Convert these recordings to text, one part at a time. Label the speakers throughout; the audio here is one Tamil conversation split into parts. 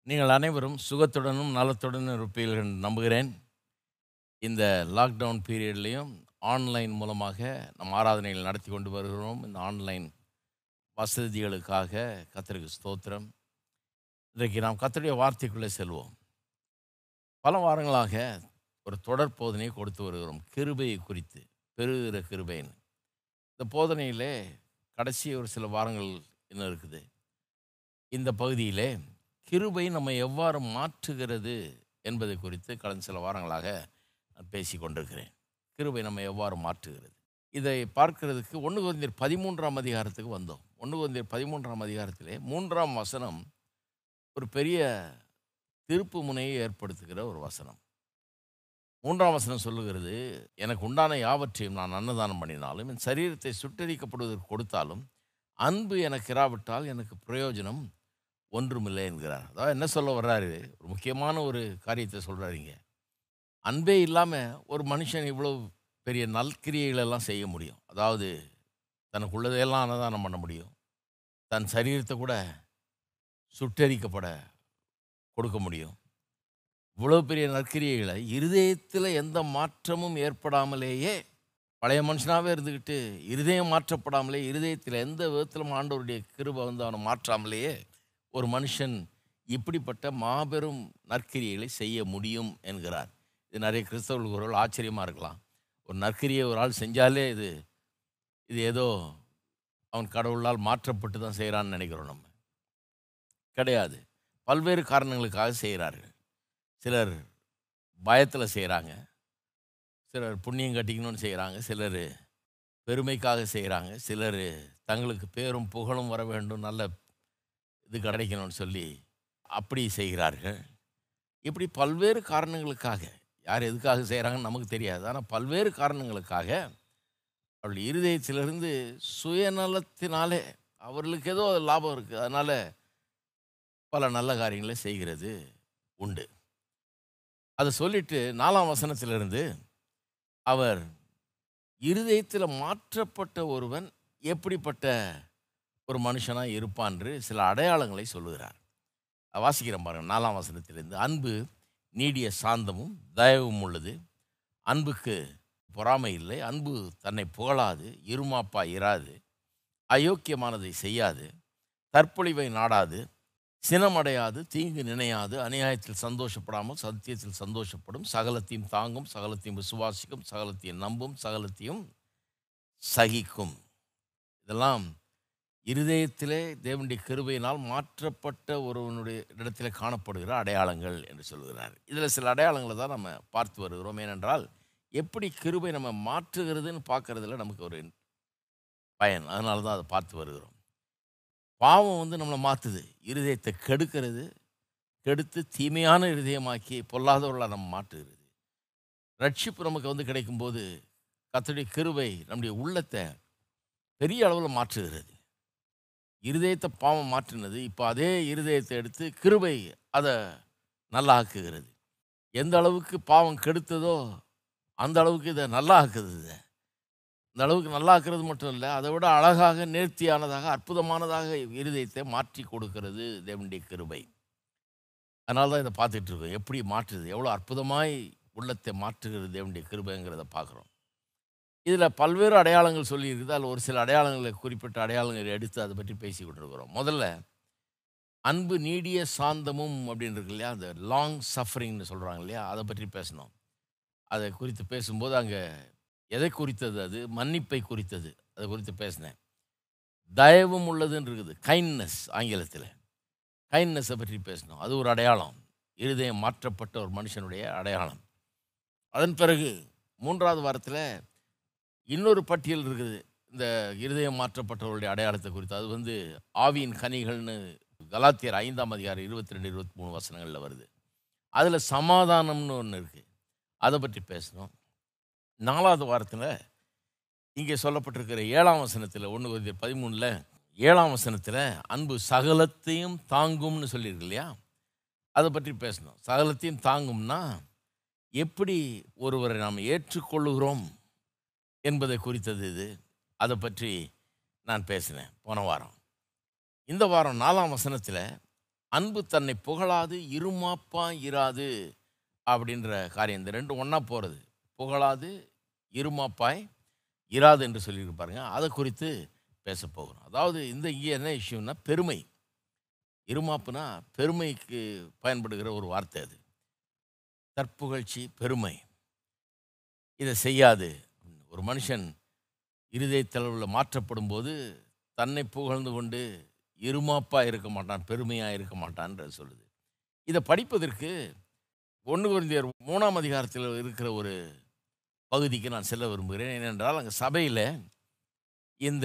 Speaker 1: நீங்கள் அனைவரும் சுகத்துடனும் நலத்துடனும் இருப்பீர்கள் என்று நம்புகிறேன் இந்த லாக்டவுன் பீரியட்லேயும் ஆன்லைன் மூலமாக நம் ஆராதனைகள் நடத்தி கொண்டு வருகிறோம் இந்த ஆன்லைன் வசதிகளுக்காக கத்தருக்கு ஸ்தோத்திரம் இன்றைக்கு நாம் கத்தருடைய வார்த்தைக்குள்ளே செல்வோம் பல வாரங்களாக ஒரு தொடர் போதனையை கொடுத்து வருகிறோம் கிருபையை குறித்து பெருகிற கிருபைன்னு இந்த போதனையிலே கடைசி ஒரு சில வாரங்கள் இன்னும் இருக்குது இந்த பகுதியிலே கிருபை நம்ம எவ்வாறு மாற்றுகிறது என்பதை குறித்து கடந்த சில வாரங்களாக நான் பேசி கொண்டிருக்கிறேன் கிருபை நம்ம எவ்வாறு மாற்றுகிறது இதை பார்க்கிறதுக்கு ஒன்று குழந்தையர் பதிமூன்றாம் அதிகாரத்துக்கு வந்தோம் ஒன்று குழந்தையர் பதிமூன்றாம் அதிகாரத்திலே மூன்றாம் வசனம் ஒரு பெரிய திருப்பு முனையை ஏற்படுத்துகிற ஒரு வசனம் மூன்றாம் வசனம் சொல்லுகிறது எனக்கு உண்டான யாவற்றையும் நான் அன்னதானம் பண்ணினாலும் என் சரீரத்தை சுட்டரிக்கப்படுவதற்கு கொடுத்தாலும் அன்பு எனக்கு இராவிட்டால் எனக்கு பிரயோஜனம் ஒன்றுமில்லை என்கிறார் அதாவது என்ன சொல்ல வர்றாரு ஒரு முக்கியமான ஒரு காரியத்தை சொல்கிறாருங்க அன்பே இல்லாமல் ஒரு மனுஷன் இவ்வளோ பெரிய நல்கிரியைகளெல்லாம் செய்ய முடியும் அதாவது தனக்கு உள்ளதையெல்லாம் அன்னதானம் பண்ண முடியும் தன் சரீரத்தை கூட சுட்டரிக்கப்பட கொடுக்க முடியும் இவ்வளோ பெரிய நற்கிரியைகளை இருதயத்தில் எந்த மாற்றமும் ஏற்படாமலேயே பழைய மனுஷனாகவே இருந்துக்கிட்டு இருதயம் மாற்றப்படாமலே இருதயத்தில் எந்த விதத்திலும் ஆண்டவருடைய கிருபை வந்து அவனை மாற்றாமலேயே ஒரு மனுஷன் இப்படிப்பட்ட மாபெரும் நற்கிரியைகளை செய்ய முடியும் என்கிறார் இது நிறைய கிறிஸ்தவர்களுக்கு ஒரு ஆச்சரியமாக இருக்கலாம் ஒரு நற்கிரியை ஒரு ஆள் செஞ்சாலே இது இது ஏதோ அவன் கடவுளால் மாற்றப்பட்டு தான் செய்கிறான்னு நினைக்கிறோம் நம்ம கிடையாது பல்வேறு காரணங்களுக்காக செய்கிறார்கள் சிலர் பயத்தில் செய்கிறாங்க சிலர் புண்ணியம் கட்டிக்கணும்னு செய்கிறாங்க சிலர் பெருமைக்காக செய்கிறாங்க சிலர் தங்களுக்கு பேரும் புகழும் வர வேண்டும் நல்ல இது கிடைக்கணும்னு சொல்லி அப்படி செய்கிறார்கள் இப்படி பல்வேறு காரணங்களுக்காக யார் எதுக்காக செய்கிறாங்கன்னு நமக்கு தெரியாது ஆனால் பல்வேறு காரணங்களுக்காக அவள் இருதயத்திலிருந்து சுயநலத்தினாலே அவர்களுக்கு ஏதோ லாபம் இருக்குது அதனால் பல நல்ல காரியங்களை செய்கிறது உண்டு அதை சொல்லிட்டு நாலாம் வசனத்திலிருந்து அவர் இருதயத்தில் மாற்றப்பட்ட ஒருவன் எப்படிப்பட்ட ஒரு மனுஷனாக இருப்பான்று சில அடையாளங்களை சொல்லுகிறார் வாசிக்கிறேன் பாருங்கள் நாலாம் வசனத்திலிருந்து அன்பு நீடிய சாந்தமும் தயவும் உள்ளது அன்புக்கு பொறாமை இல்லை அன்பு தன்னை புகழாது இருமாப்பா இராது அயோக்கியமானதை செய்யாது தற்பொழிவை நாடாது சினமடையாது தீங்கு நினையாது அநியாயத்தில் சந்தோஷப்படாமல் சத்தியத்தில் சந்தோஷப்படும் சகலத்தையும் தாங்கும் சகலத்தையும் விசுவாசிக்கும் சகலத்தையும் நம்பும் சகலத்தையும் சகிக்கும் இதெல்லாம் இருதயத்திலே தேவனுடைய கிருபையினால் மாற்றப்பட்ட ஒருவனுடைய இடத்துல காணப்படுகிற அடையாளங்கள் என்று சொல்கிறார் இதில் சில அடையாளங்களை தான் நம்ம பார்த்து வருகிறோம் ஏனென்றால் எப்படி கிருபை நம்ம மாற்றுகிறதுன்னு பார்க்குறதுல நமக்கு ஒரு பயன் அதனால தான் அதை பார்த்து வருகிறோம் பாவம் வந்து நம்மளை மாற்றுது இருதயத்தை கெடுக்கிறது கெடுத்து தீமையான இருதயமாக்கி பொல்லாதவர்களாக நம்ம மாற்றுகிறது ரட்சிப்பு நமக்கு வந்து கிடைக்கும்போது கத்தருடைய கிருபை நம்முடைய உள்ளத்தை பெரிய அளவில் மாற்றுகிறது இருதயத்தை பாவம் மாற்றினது இப்போ அதே இருதயத்தை எடுத்து கிருபை அதை நல்லா ஆக்குகிறது எந்த அளவுக்கு பாவம் கெடுத்ததோ அந்த அளவுக்கு இதை நல்லா ஆக்குது இதை இந்த அளவுக்கு நல்லா ஆக்குறது மட்டும் இல்லை அதை விட அழகாக நேர்த்தியானதாக அற்புதமானதாக இருதயத்தை மாற்றி கொடுக்கிறது தேவனுடைய கிருபை அதனால தான் இதை பார்த்துட்டு இருக்கோம் எப்படி மாற்றுது எவ்வளோ அற்புதமாய் உள்ளத்தை மாற்றுகிறது தேவனுடைய கிருபைங்கிறத பார்க்குறோம் இதில் பல்வேறு அடையாளங்கள் சொல்லியிருக்குது அதில் ஒரு சில அடையாளங்களை குறிப்பிட்ட அடையாளங்களை எடுத்து அதை பற்றி பேசி கொண்டிருக்கிறோம் முதல்ல அன்பு நீடிய சாந்தமும் அப்படின்னு இருக்கு இல்லையா அந்த லாங் சஃபரிங்னு சொல்கிறாங்க இல்லையா அதை பற்றி பேசணும் அதை குறித்து பேசும்போது அங்கே எதை குறித்தது அது மன்னிப்பை குறித்தது அதை குறித்து பேசினேன் தயவும் உள்ளதுன்னு இருக்குது கைண்ட்னஸ் ஆங்கிலத்தில் கைண்ட்னஸை பற்றி பேசணும் அது ஒரு அடையாளம் இருதயம் மாற்றப்பட்ட ஒரு மனுஷனுடைய அடையாளம் அதன் பிறகு மூன்றாவது வாரத்தில் இன்னொரு பட்டியல் இருக்குது இந்த இருதயம் மாற்றப்பட்டவருடைய அடையாளத்தை குறித்து அது வந்து ஆவியின் கனிகள்னு கலாத்தியர் ஐந்தாம் அதிகாரம் இருபத்தி ரெண்டு இருபத்தி மூணு வசனங்களில் வருது அதில் சமாதானம்னு ஒன்று இருக்குது அதை பற்றி பேசணும் நாலாவது வாரத்தில் இங்கே சொல்லப்பட்டிருக்கிற ஏழாம் வசனத்தில் ஒன்று கொஞ்சம் பதிமூணில் ஏழாம் வசனத்தில் அன்பு சகலத்தையும் தாங்கும்னு சொல்லியிருக்கு இல்லையா அதை பற்றி பேசணும் சகலத்தையும் தாங்கும்னா எப்படி ஒருவரை நாம் ஏற்றுக்கொள்ளுகிறோம் என்பதை குறித்தது இது அதை பற்றி நான் பேசினேன் போன வாரம் இந்த வாரம் நாலாம் வசனத்தில் அன்பு தன்னை புகழாது இருமாப்பா இராது அப்படின்ற காரியம் இந்த ரெண்டும் ஒன்றா போகிறது புகழாது இருமாப்பாய் இராது என்று சொல்லியிருப்பாருங்க அதை குறித்து பேச போகிறோம் அதாவது இந்த இங்கே என்ன இஷ்யூன்னா பெருமை இருமாப்புனா பெருமைக்கு பயன்படுகிற ஒரு வார்த்தை அது தற்புகழ்ச்சி பெருமை இதை செய்யாது ஒரு மனுஷன் இருதயத்தளவில் மாற்றப்படும் போது தன்னை புகழ்ந்து கொண்டு இருமாப்பாக இருக்க மாட்டான் பெருமையாக இருக்க மாட்டான்றது சொல்லுது இதை படிப்பதற்கு ஒன்று குருந்தியர் மூணாம் அதிகாரத்தில் இருக்கிற ஒரு பகுதிக்கு நான் செல்ல விரும்புகிறேன் ஏனென்றால் அங்கே சபையில் இந்த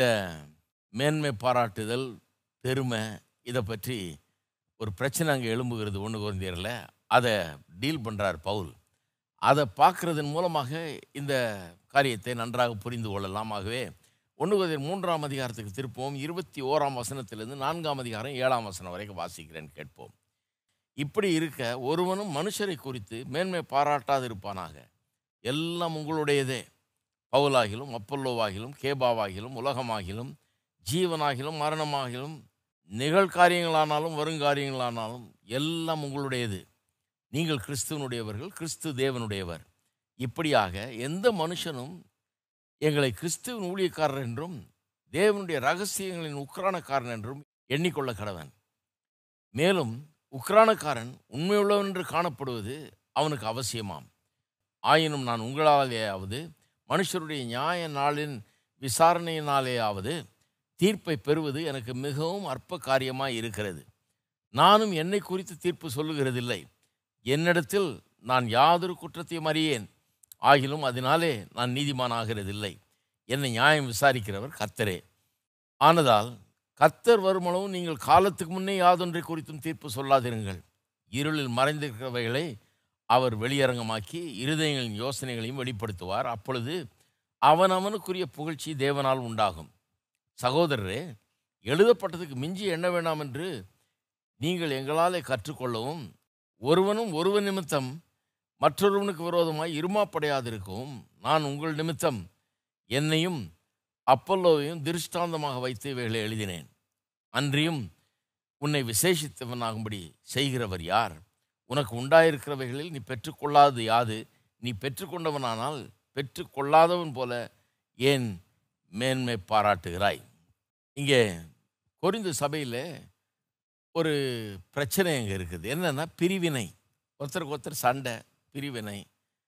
Speaker 1: மேன்மை பாராட்டுதல் பெருமை இதை பற்றி ஒரு பிரச்சனை அங்கே எழும்புகிறது ஒன்று குருந்தியரில் அதை டீல் பண்ணுறார் பவுல் அதை பார்க்குறதன் மூலமாக இந்த காரியத்தை நன்றாக புரிந்து கொள்ளலாம் ஆகவே ஒன்று குருந்தியர் மூன்றாம் அதிகாரத்துக்கு திருப்போம் இருபத்தி ஓராம் வசனத்திலிருந்து நான்காம் அதிகாரம் ஏழாம் வசனம் வரைக்கும் வாசிக்கிறேன் கேட்போம் இப்படி இருக்க ஒருவனும் மனுஷரை குறித்து மேன்மை பாராட்டாதிருப்பானாக எல்லாம் உங்களுடையதே பவுலாகிலும் அப்பல்லோவாகிலும் கேபாவாகிலும் உலகமாகிலும் ஜீவனாகிலும் மரணமாகிலும் நிகழ்காரியங்களானாலும் வருங்காரியங்களானாலும் எல்லாம் உங்களுடையது நீங்கள் கிறிஸ்துவனுடையவர்கள் கிறிஸ்து தேவனுடையவர் இப்படியாக எந்த மனுஷனும் எங்களை கிறிஸ்துவின் ஊழியக்காரர் என்றும் தேவனுடைய ரகசியங்களின் உக்ரானக்காரன் என்றும் எண்ணிக்கொள்ள கடவன் மேலும் உக்ரானக்காரன் உண்மையுள்ளவன் என்று காணப்படுவது அவனுக்கு அவசியமாம் ஆயினும் நான் உங்களாலேயாவது மனுஷருடைய நியாய நாளின் விசாரணையினாலேயாவது தீர்ப்பை பெறுவது எனக்கு மிகவும் அற்ப காரியமாய் இருக்கிறது நானும் என்னை குறித்து தீர்ப்பு சொல்லுகிறதில்லை என்னிடத்தில் நான் யாதொரு குற்றத்தையும் அறியேன் ஆகிலும் அதனாலே நான் நீதிமானாகிறதில்லை என்னை நியாயம் விசாரிக்கிறவர் கர்த்தரே ஆனதால் கர்த்தர் வருமளவும் நீங்கள் காலத்துக்கு முன்னே யாதொன்றை குறித்தும் தீர்ப்பு சொல்லாதிருங்கள் இருளில் மறைந்திருக்கிறவைகளை அவர் வெளியரங்கமாக்கி இருதயங்களின் யோசனைகளையும் வெளிப்படுத்துவார் அப்பொழுது அவனவனுக்குரிய புகழ்ச்சி தேவனால் உண்டாகும் சகோதரரே எழுதப்பட்டதுக்கு மிஞ்சி எண்ண வேண்டாம் என்று நீங்கள் எங்களாலே கற்றுக்கொள்ளவும் ஒருவனும் ஒருவன் நிமித்தம் மற்றொருவனுக்கு விரோதமாய் இருமாப்படையாதிருக்கவும் நான் உங்கள் நிமித்தம் என்னையும் அப்பல்லோவையும் திருஷ்டாந்தமாக வைத்து இவைகளை எழுதினேன் அன்றியும் உன்னை விசேஷித்தவனாகும்படி செய்கிறவர் யார் உனக்கு உண்டாயிருக்கிறவைகளில் நீ பெற்றுக்கொள்ளாதது யாது நீ பெற்றுக்கொண்டவனானால் பெற்றுக்கொள்ளாதவன் போல ஏன் மேன்மை பாராட்டுகிறாய் இங்கே கொரிந்து சபையில் ஒரு பிரச்சனை அங்கே இருக்குது என்னென்னா பிரிவினை ஒருத்தருக்கு ஒருத்தர் சண்டை பிரிவினை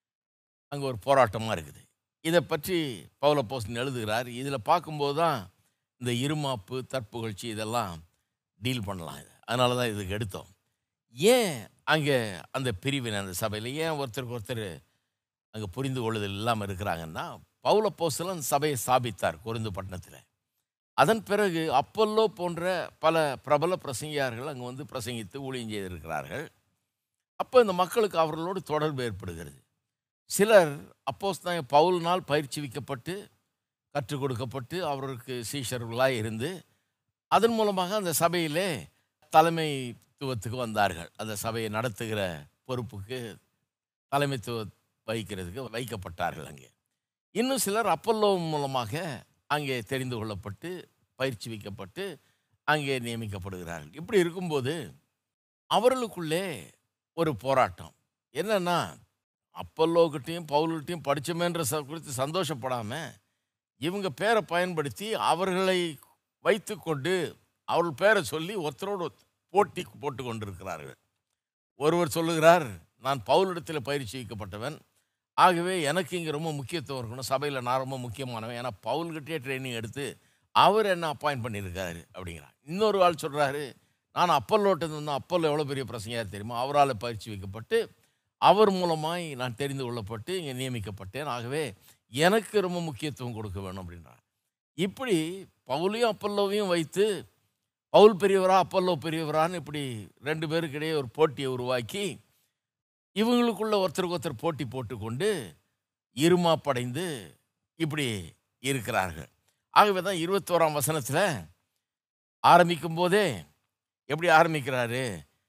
Speaker 1: அங்கே ஒரு போராட்டமாக இருக்குது இதை பற்றி பவுல போஸ்டன் எழுதுகிறார் இதில் பார்க்கும்போது தான் இந்த இருமாப்பு தற்புகழ்ச்சி இதெல்லாம் டீல் பண்ணலாம் இது அதனால தான் இதுக்கு எடுத்தோம் ஏன் அங்கே அந்த பிரிவினை அந்த சபையில் ஏன் ஒருத்தருக்கு ஒருத்தர் அங்கே புரிந்து கொள்ளுதல் இல்லாமல் இருக்கிறாங்கன்னா பவுல போஸ்தலன் சபையை ஸ்தாபித்தார் கொருந்து பட்டணத்தில் அதன் பிறகு அப்பல்லோ போன்ற பல பிரபல பிரசங்கியார்கள் அங்கே வந்து பிரசங்கித்து ஊழியம் செய்திருக்கிறார்கள் அப்போ இந்த மக்களுக்கு அவர்களோடு தொடர்பு ஏற்படுகிறது சிலர் அப்போஸ் தான் பவுல்னால் பயிற்சிவிக்கப்பட்டு கற்றுக் கொடுக்கப்பட்டு அவருக்கு சீஷர்களாக இருந்து அதன் மூலமாக அந்த சபையிலே தலைமைத்துவத்துக்கு வந்தார்கள் அந்த சபையை நடத்துகிற பொறுப்புக்கு தலைமைத்துவ வைக்கிறதுக்கு வைக்கப்பட்டார்கள் அங்கே இன்னும் சிலர் அப்பல்லோ மூலமாக அங்கே தெரிந்து கொள்ளப்பட்டு பயிற்சி வைக்கப்பட்டு அங்கே நியமிக்கப்படுகிறார்கள் இப்படி இருக்கும்போது அவர்களுக்குள்ளே ஒரு போராட்டம் என்னன்னா அப்பல்லோக்கிட்டையும் பவுல்கிட்டையும் படித்தமேன்ற ச குறித்து சந்தோஷப்படாமல் இவங்க பேரை பயன்படுத்தி அவர்களை வைத்துக்கொண்டு அவர்கள் பேரை சொல்லி ஒருத்தரோடு போட்டி போட்டு கொண்டிருக்கிறார்கள் ஒருவர் சொல்லுகிறார் நான் பவுலிடத்தில் பயிற்சி வைக்கப்பட்டவன் ஆகவே எனக்கு இங்கே ரொம்ப முக்கியத்துவம் இருக்கணும் சபையில் நான் ரொம்ப முக்கியமானவன் ஏன்னா பவுல்கிட்டே ட்ரைனிங் எடுத்து அவர் என்ன அப்பாயின்ட் பண்ணியிருக்காரு அப்படிங்கிறார் இன்னொரு ஆள் சொல்கிறாரு நான் அப்பல்லோட்டு இருந்தோம் அப்பல்லோ எவ்வளோ பெரிய பிரசங்கையாக தெரியுமா அவரால் பயிற்சி வைக்கப்பட்டு அவர் மூலமாய் நான் தெரிந்து கொள்ளப்பட்டு இங்கே நியமிக்கப்பட்டேன் ஆகவே எனக்கு ரொம்ப முக்கியத்துவம் கொடுக்க வேணும் அப்படின்றார் இப்படி பவுலையும் அப்பல்லோவையும் வைத்து பவுல் பெரியவரா அப்பல்லோ பெரியவரான்னு இப்படி ரெண்டு பேருக்கிடையே ஒரு போட்டியை உருவாக்கி இவங்களுக்குள்ள ஒருத்தருக்கு ஒருத்தர் போட்டி போட்டுக்கொண்டு இருமாப்படைந்து இப்படி இருக்கிறார்கள் ஆகவே தான் இருபத்தோராம் வசனத்தில் ஆரம்பிக்கும் போதே எப்படி ஆரம்பிக்கிறாரு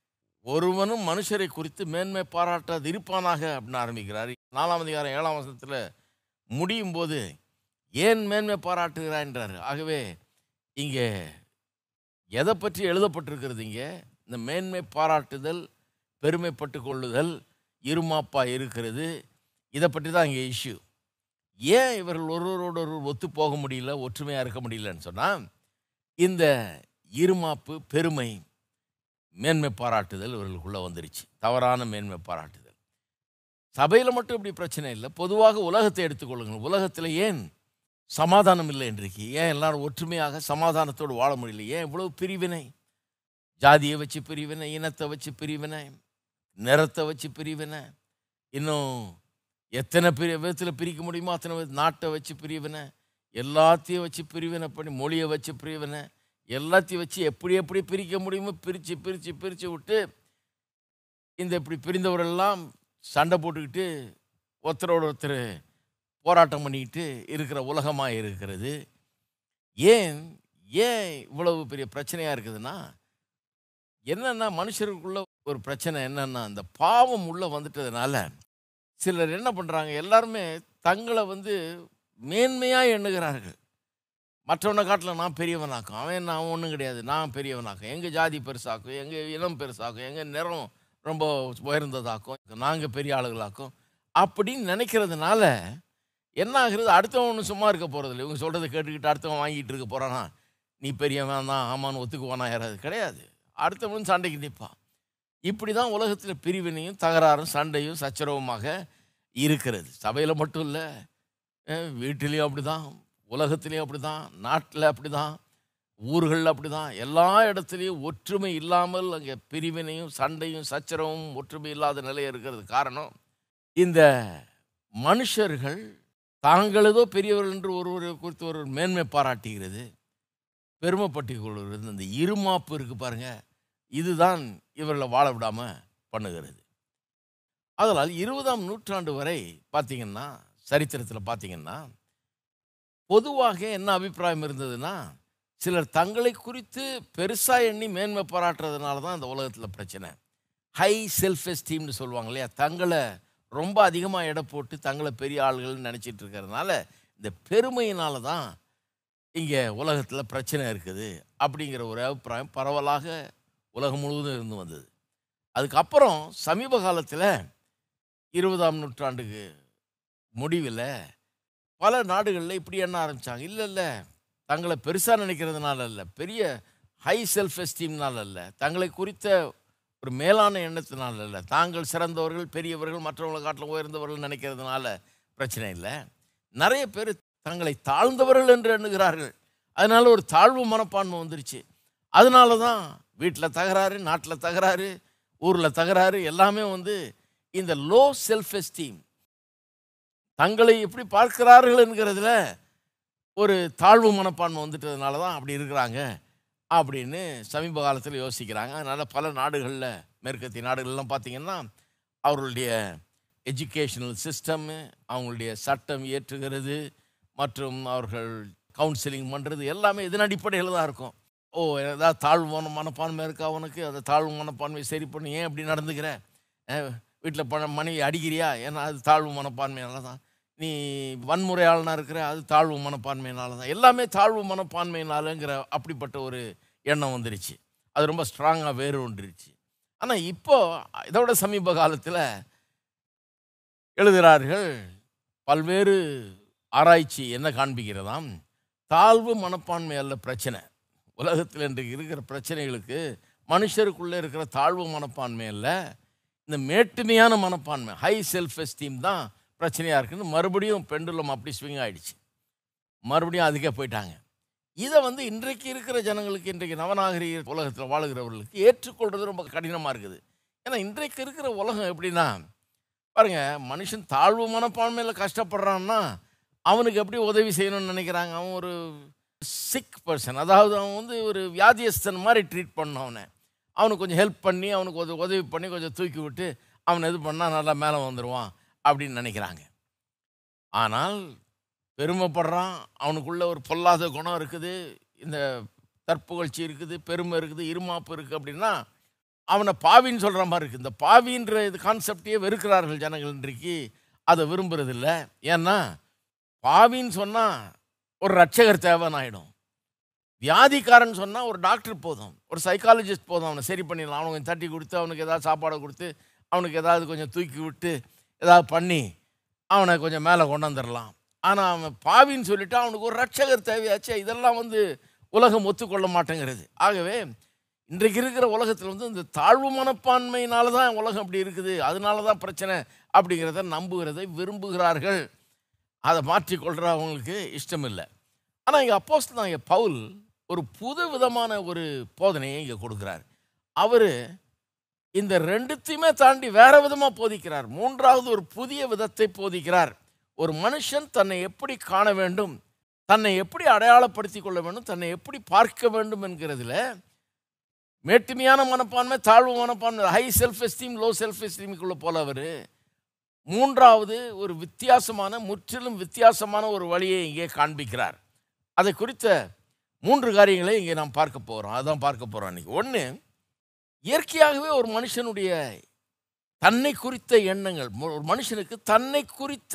Speaker 1: ஒருவனும் மனுஷரை குறித்து மேன்மை பாராட்டாது இருப்பானாக அப்படின்னு ஆரம்பிக்கிறார் நாலாம் அதிகாரம் ஏழாம் வசனத்தில் முடியும் போது ஏன் மேன்மை பாராட்டுகிறான்றார் ஆகவே இங்கே எதை பற்றி எழுதப்பட்டிருக்கிறது இங்கே இந்த மேன்மை பாராட்டுதல் பெருமைப்பட்டு கொள்ளுதல் இருமாப்பா இருக்கிறது இதை பற்றி தான் இங்கே இஷ்யூ ஏன் இவர்கள் ஒருவரோடு ஒருவர் ஒத்து போக முடியல ஒற்றுமையாக இருக்க முடியலன்னு சொன்னால் இந்த இருமாப்பு பெருமை மேன்மை பாராட்டுதல் இவர்களுக்குள்ளே வந்துருச்சு தவறான மேன்மை பாராட்டுதல் சபையில் மட்டும் இப்படி பிரச்சனை இல்லை பொதுவாக உலகத்தை எடுத்துக்கொள்ளுங்கள் உலகத்தில் ஏன் சமாதானம் இல்லை இன்றைக்கு ஏன் எல்லாரும் ஒற்றுமையாக சமாதானத்தோடு வாழ முடியல ஏன் இவ்வளவு பிரிவினை ஜாதியை வச்சு பிரிவினை இனத்தை வச்சு பிரிவினை நிறத்தை வச்சு பிரிவினை இன்னும் எத்தனை பிரி விதத்தில் பிரிக்க முடியுமோ அத்தனை வித- நாட்டை வச்சு பிரிவினை எல்லாத்தையும் வச்சு பிரிவினை பண்ணி மொழியை வச்சு பிரிவினை எல்லாத்தையும் வச்சு எப்படி எப்படி பிரிக்க முடியுமோ பிரித்து பிரித்து பிரித்து விட்டு இந்த இப்படி பிரிந்தவரெல்லாம் சண்டை போட்டுக்கிட்டு ஒருத்தரோட ஒருத்தர் போராட்டம் பண்ணிக்கிட்டு இருக்கிற உலகமாக இருக்கிறது ஏன் ஏன் இவ்வளவு பெரிய பிரச்சனையாக இருக்குதுன்னா என்னன்னா மனுஷருக்குள்ள ஒரு பிரச்சனை என்னன்னா இந்த பாவம் உள்ளே வந்துட்டதுனால சிலர் என்ன பண்ணுறாங்க எல்லாருமே தங்களை வந்து மேன்மையாக எண்ணுகிறார்கள் மற்றவனை காட்டில் நான் பெரியவனாக்கும் அவன் நான் ஒன்றும் கிடையாது நான் பெரியவனாக்கும் எங்கள் ஜாதி பெருசாக்கும் எங்கள் இனம் பெருசாக்கும் எங்கள் நிறம் ரொம்ப உயர்ந்ததாக்கும் நாங்கள் பெரிய ஆளுகளாக்கும் அப்படின்னு நினைக்கிறதுனால என்ன ஆகுறது அடுத்தவன் ஒன்றும் சும்மா இருக்க போகிறதில்ல இவங்க சொல்கிறத கேட்டுக்கிட்டு அடுத்தவன் வாங்கிட்டு இருக்க போகிறானா நீ பெரியவன் தான் ஆமான்னு ஒத்துக்குவானா யாராவது கிடையாது அடுத்தவனும் சண்டைக்கு நிற்பான் இப்படி தான் உலகத்தில் பிரிவினையும் தகராறும் சண்டையும் சச்சரவுமாக இருக்கிறது சபையில் மட்டும் இல்லை வீட்டிலையும் அப்படி தான் உலகத்துலேயும் அப்படி தான் நாட்டில் அப்படி தான் ஊர்களில் அப்படி தான் எல்லா இடத்துலையும் ஒற்றுமை இல்லாமல் அங்கே பிரிவினையும் சண்டையும் சச்சரவும் ஒற்றுமை இல்லாத நிலை இருக்கிறது காரணம் இந்த மனுஷர்கள் தாங்களதோ பெரியவர்கள் என்று ஒருவரை குறித்து ஒரு மேன்மை பாராட்டுகிறது பெருமைப்பட்டுக் கொள்கிறது இந்த இருமாப்பு இருக்கு பாருங்க இதுதான் இவர்களை வாழ விடாம பண்ணுகிறது அதனால் இருபதாம் நூற்றாண்டு வரை பார்த்தீங்கன்னா சரித்திரத்தில் பார்த்தீங்கன்னா பொதுவாக என்ன அபிப்பிராயம் இருந்ததுன்னா சிலர் தங்களை குறித்து பெருசாக எண்ணி மேன்மை பாராட்டுறதுனால தான் இந்த உலகத்தில் பிரச்சனை ஹை செல்ஃப் எஸ்டீம்னு சொல்லுவாங்க இல்லையா தங்களை ரொம்ப அதிகமாக எடை போட்டு தங்களை பெரிய ஆளுகள்னு நினச்சிட்டு இருக்கிறதுனால இந்த பெருமையினால தான் இங்கே உலகத்தில் பிரச்சனை இருக்குது அப்படிங்கிற ஒரு அபிப்பிராயம் பரவலாக உலகம் முழுவதும் இருந்து வந்தது அதுக்கப்புறம் சமீப காலத்தில் இருபதாம் நூற்றாண்டுக்கு முடிவில் பல நாடுகளில் இப்படி எண்ண ஆரம்பித்தாங்க இல்லை இல்லை தங்களை பெருசாக நினைக்கிறதுனால இல்லை பெரிய ஹை செல்ஃப் எஸ்டீம்னால இல்லை தங்களை குறித்த ஒரு மேலான எண்ணத்தினால இல்லை தாங்கள் சிறந்தவர்கள் பெரியவர்கள் மற்றவங்களை காட்டிலும் உயர்ந்தவர்கள் நினைக்கிறதுனால பிரச்சனை இல்லை நிறைய பேர் தங்களை தாழ்ந்தவர்கள் என்று எண்ணுகிறார்கள் அதனால ஒரு தாழ்வு மனப்பான்மை வந்துருச்சு அதனால தான் வீட்டில் தகராறு நாட்டில் தகராறு ஊரில் தகராறு எல்லாமே வந்து இந்த லோ செல்ஃப் எஸ்டீம் தங்களை எப்படி பார்க்கிறார்கள் என்கிறதுல ஒரு தாழ்வு மனப்பான்மை வந்துட்டதுனால தான் அப்படி இருக்கிறாங்க அப்படின்னு சமீப காலத்தில் யோசிக்கிறாங்க அதனால் பல நாடுகளில் மேற்கத்திய நாடுகள்லாம் பார்த்திங்கன்னா அவர்களுடைய எஜுகேஷனல் சிஸ்டம்மு அவங்களுடைய சட்டம் இயற்றுகிறது மற்றும் அவர்கள் கவுன்சிலிங் பண்ணுறது எல்லாமே இதன் அடிப்படையில் தான் இருக்கும் ஓ ஏதாவது தாழ்வு மனப்பான்மை இருக்கா அவனுக்கு அந்த தாழ்வு மனப்பான்மையை சரி பண்ணி ஏன் இப்படி நடந்துக்கிற வீட்டில் பண மனைவி அடிக்கிறியா ஏன்னா அது தாழ்வு மனப்பான்மையினால தான் நீ வன்முறையாளனாக இருக்கிற அது தாழ்வு மனப்பான்மையினால தான் எல்லாமே தாழ்வு மனப்பான்மையினாலங்கிற அப்படிப்பட்ட ஒரு எண்ணம் வந்துருச்சு அது ரொம்ப ஸ்ட்ராங்காக வேறு ஒன்றுருச்சு ஆனால் இப்போ இதோட சமீப காலத்தில் எழுதுகிறார்கள் பல்வேறு ஆராய்ச்சி என்ன காண்பிக்கிறதாம் தாழ்வு மனப்பான்மை அல்ல பிரச்சனை உலகத்தில் இன்றைக்கு இருக்கிற பிரச்சனைகளுக்கு மனுஷருக்குள்ளே இருக்கிற தாழ்வு மனப்பான்மை அல்ல இந்த மேட்டுமையான மனப்பான்மை ஹை செல்ஃப் எஸ்டீம் தான் பிரச்சனையாக இருக்குன்னு மறுபடியும் பெண்டுலம் அப்படி ஸ்விங் ஆயிடுச்சு மறுபடியும் அதுக்கே போயிட்டாங்க இதை வந்து இன்றைக்கு இருக்கிற ஜனங்களுக்கு இன்றைக்கு நவநாகரிக உலகத்தில் வாழுகிறவர்களுக்கு ஏற்றுக்கொள்வது ரொம்ப கடினமாக இருக்குது ஏன்னா இன்றைக்கு இருக்கிற உலகம் எப்படின்னா பாருங்க மனுஷன் தாழ்வு மனப்பான்மையில் கஷ்டப்படுறான்னா அவனுக்கு எப்படி உதவி செய்யணும்னு நினைக்கிறாங்க அவன் ஒரு சிக் பர்சன் அதாவது அவன் வந்து ஒரு வியாதியஸ்தன் மாதிரி ட்ரீட் பண்ணணும் அவனை அவனுக்கு கொஞ்சம் ஹெல்ப் பண்ணி அவனுக்கு கொஞ்சம் உதவி பண்ணி கொஞ்சம் தூக்கி விட்டு அவன் இது பண்ணால் நல்லா மேலே வந்துடுவான் அப்படின்னு நினைக்கிறாங்க ஆனால் பெருமைப்படுறான் அவனுக்குள்ள ஒரு பொல்லாத குணம் இருக்குது இந்த தற்புகழ்ச்சி இருக்குது பெருமை இருக்குது இருமாப்பு இருக்குது அப்படின்னா அவனை பாவின்னு சொல்கிற மாதிரி இருக்குது இந்த பாவின்ற இது கான்செப்டையே வெறுக்கிறார்கள் ஜனங்கள் இன்றைக்கு அதை விரும்புறதில்ல ஏன்னா பாவின்னு சொன்னால் ஒரு ரட்சகர் தேவைன்னு ஆகிடும் வியாதிக்காரன் சொன்னால் ஒரு டாக்டர் போதும் ஒரு சைக்காலஜிஸ்ட் போதும் அவனை சரி பண்ணிடலாம் அவனுக்கு தட்டி கொடுத்து அவனுக்கு ஏதாவது சாப்பாடை கொடுத்து அவனுக்கு ஏதாவது கொஞ்சம் தூக்கி விட்டு ஏதாவது பண்ணி அவனை கொஞ்சம் மேலே கொண்டாந்துடலாம் ஆனால் அவன் பாவின்னு சொல்லிட்டு அவனுக்கு ஒரு ரட்சகர் தேவையாச்சே இதெல்லாம் வந்து உலகம் ஒத்துக்கொள்ள மாட்டேங்கிறது ஆகவே இன்றைக்கு இருக்கிற உலகத்தில் வந்து இந்த தாழ்வு மனப்பான்மையினால தான் உலகம் அப்படி இருக்குது அதனால தான் பிரச்சனை அப்படிங்கிறத நம்புகிறதை விரும்புகிறார்கள் அதை மாற்றிக்கொள்கிற அவங்களுக்கு இஷ்டம் இல்லை ஆனால் இங்கே அப்போஸ் தான் இங்கே பவுல் ஒரு புது விதமான ஒரு போதனையை இங்கே கொடுக்குறார் அவர் இந்த ரெண்டுத்தையுமே தாண்டி வேற விதமாக போதிக்கிறார் மூன்றாவது ஒரு புதிய விதத்தை போதிக்கிறார் ஒரு மனுஷன் தன்னை எப்படி காண வேண்டும் தன்னை எப்படி அடையாளப்படுத்திக் கொள்ள வேண்டும் தன்னை எப்படி பார்க்க வேண்டும் என்கிறதுல மேட்டுமையான மனப்பான்மை தாழ்வு மனப்பான்மை high self esteem low self எஸ்டீமுக்குள்ளே போல அவர் மூன்றாவது ஒரு வித்தியாசமான முற்றிலும் வித்தியாசமான ஒரு வழியை இங்கே காண்பிக்கிறார் அதை குறித்த மூன்று காரியங்களை இங்கே நாம் பார்க்க போகிறோம் அதான் பார்க்க போகிறோம் அன்றைக்கி ஒன்று இயற்கையாகவே ஒரு மனுஷனுடைய தன்னை குறித்த எண்ணங்கள் மு- ஒரு மனுஷனுக்கு தன்னை குறித்த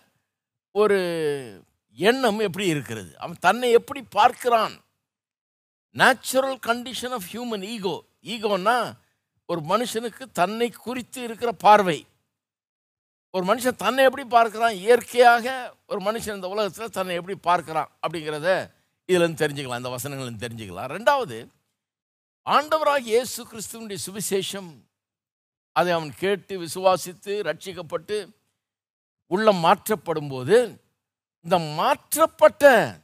Speaker 1: ஒரு எண்ணம் எப்படி இருக்கிறது அவன் தன்னை எப்படி பார்க்கிறான் natural condition of human ego ஈகோன்னா ஒரு மனுஷனுக்கு தன்னை குறித்து இருக்கிற பார்வை ஒரு மனுஷன் தன்னை எப்படி பார்க்கிறான் இயற்கையாக ஒரு மனுஷன் இந்த உலகத்தில் தன்னை எப்படி பார்க்கிறான் அப்படிங்கிறத இதுலேருந்து தெரிஞ்சுக்கலாம் இந்த வசனங்கள்லேருந்து தெரிஞ்சுக்கலாம் ரெண்டாவது ஆண்டவராக இயேசு கிறிஸ்துவனுடைய சுவிசேஷம் அதை அவன் கேட்டு விசுவாசித்து ரட்சிக்கப்பட்டு உள்ளம் மாற்றப்படும் போது இந்த மாற்றப்பட்ட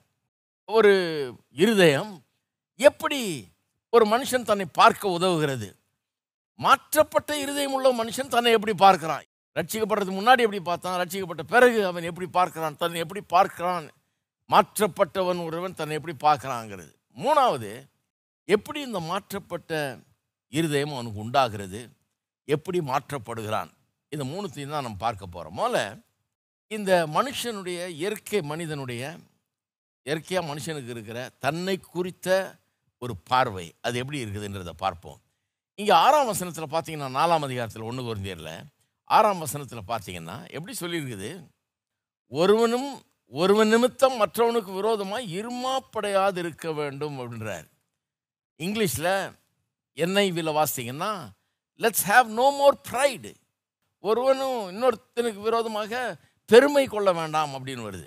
Speaker 1: ஒரு இருதயம் எப்படி ஒரு மனுஷன் தன்னை பார்க்க உதவுகிறது மாற்றப்பட்ட இருதயம் உள்ள மனுஷன் தன்னை எப்படி பார்க்கிறான் ரட்சிக்கப்படுறதுக்கு முன்னாடி எப்படி பார்த்தான் ரட்சிக்கப்பட்ட பிறகு அவன் எப்படி பார்க்கிறான் தன்னை எப்படி பார்க்கிறான் மாற்றப்பட்டவன் ஒருவன் தன்னை எப்படி பார்க்கறாங்கிறது மூணாவது எப்படி இந்த மாற்றப்பட்ட இருதயம் அவனுக்கு உண்டாகிறது எப்படி மாற்றப்படுகிறான் இந்த மூணுத்தையும் தான் நம்ம பார்க்க போகிறோம் முதல்ல இந்த மனுஷனுடைய இயற்கை மனிதனுடைய இயற்கையாக மனுஷனுக்கு இருக்கிற தன்னை குறித்த ஒரு பார்வை அது எப்படி இருக்குதுன்றதை பார்ப்போம் இங்கே ஆறாம் வசனத்தில் பார்த்தீங்கன்னா நாலாம் அதிகாரத்தில் ஒன்று குறைந்தியரில் ஆறாம் வசனத்தில் பார்த்தீங்கன்னா எப்படி சொல்லியிருக்குது ஒருவனும் ஒருவன் நிமித்தம் மற்றவனுக்கு விரோதமாக இருமாப்படையாது இருக்க வேண்டும் அப்படின்றார் இங்கிலீஷில் என்ஐவியில் வாசிங்கன்னா let's have no more pride ஒருவனும் இன்னொருத்தனுக்கு விரோதமாக பெருமை கொள்ள வேண்டாம் அப்படின்னு வருது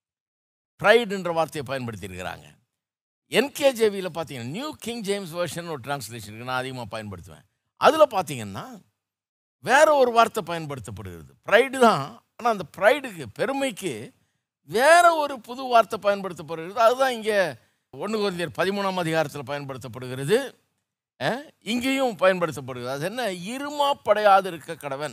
Speaker 1: ப்ரைடுன்ற வார்த்தையை பயன்படுத்தியிருக்கிறாங்க என்கேஜேவியில் பார்த்தீங்கன்னா நியூ கிங் ஜேம்ஸ் வெர்ஷன் ஒரு டிரான்ஸ்லேஷன் இருக்கு நான் அதிகமாக பயன்படுத்துவேன் அதில் பார்த்தீங்கன்னா வேற ஒரு வார்த்தை பயன்படுத்தப்படுகிறது ப்ரைடு தான் ஆனால் அந்த ப்ரைடுக்கு பெருமைக்கு வேற ஒரு புது வார்த்தை பயன்படுத்தப்படுகிறது அதுதான் இங்கே ஒன்று குழந்தையர் பதிமூணாம் அதிகாரத்தில் பயன்படுத்தப்படுகிறது அஹ், இங்கேயும் பயன்படுத்தப்படுகிறது அது என்ன இருமாப்படையாது இருக்க கடவன்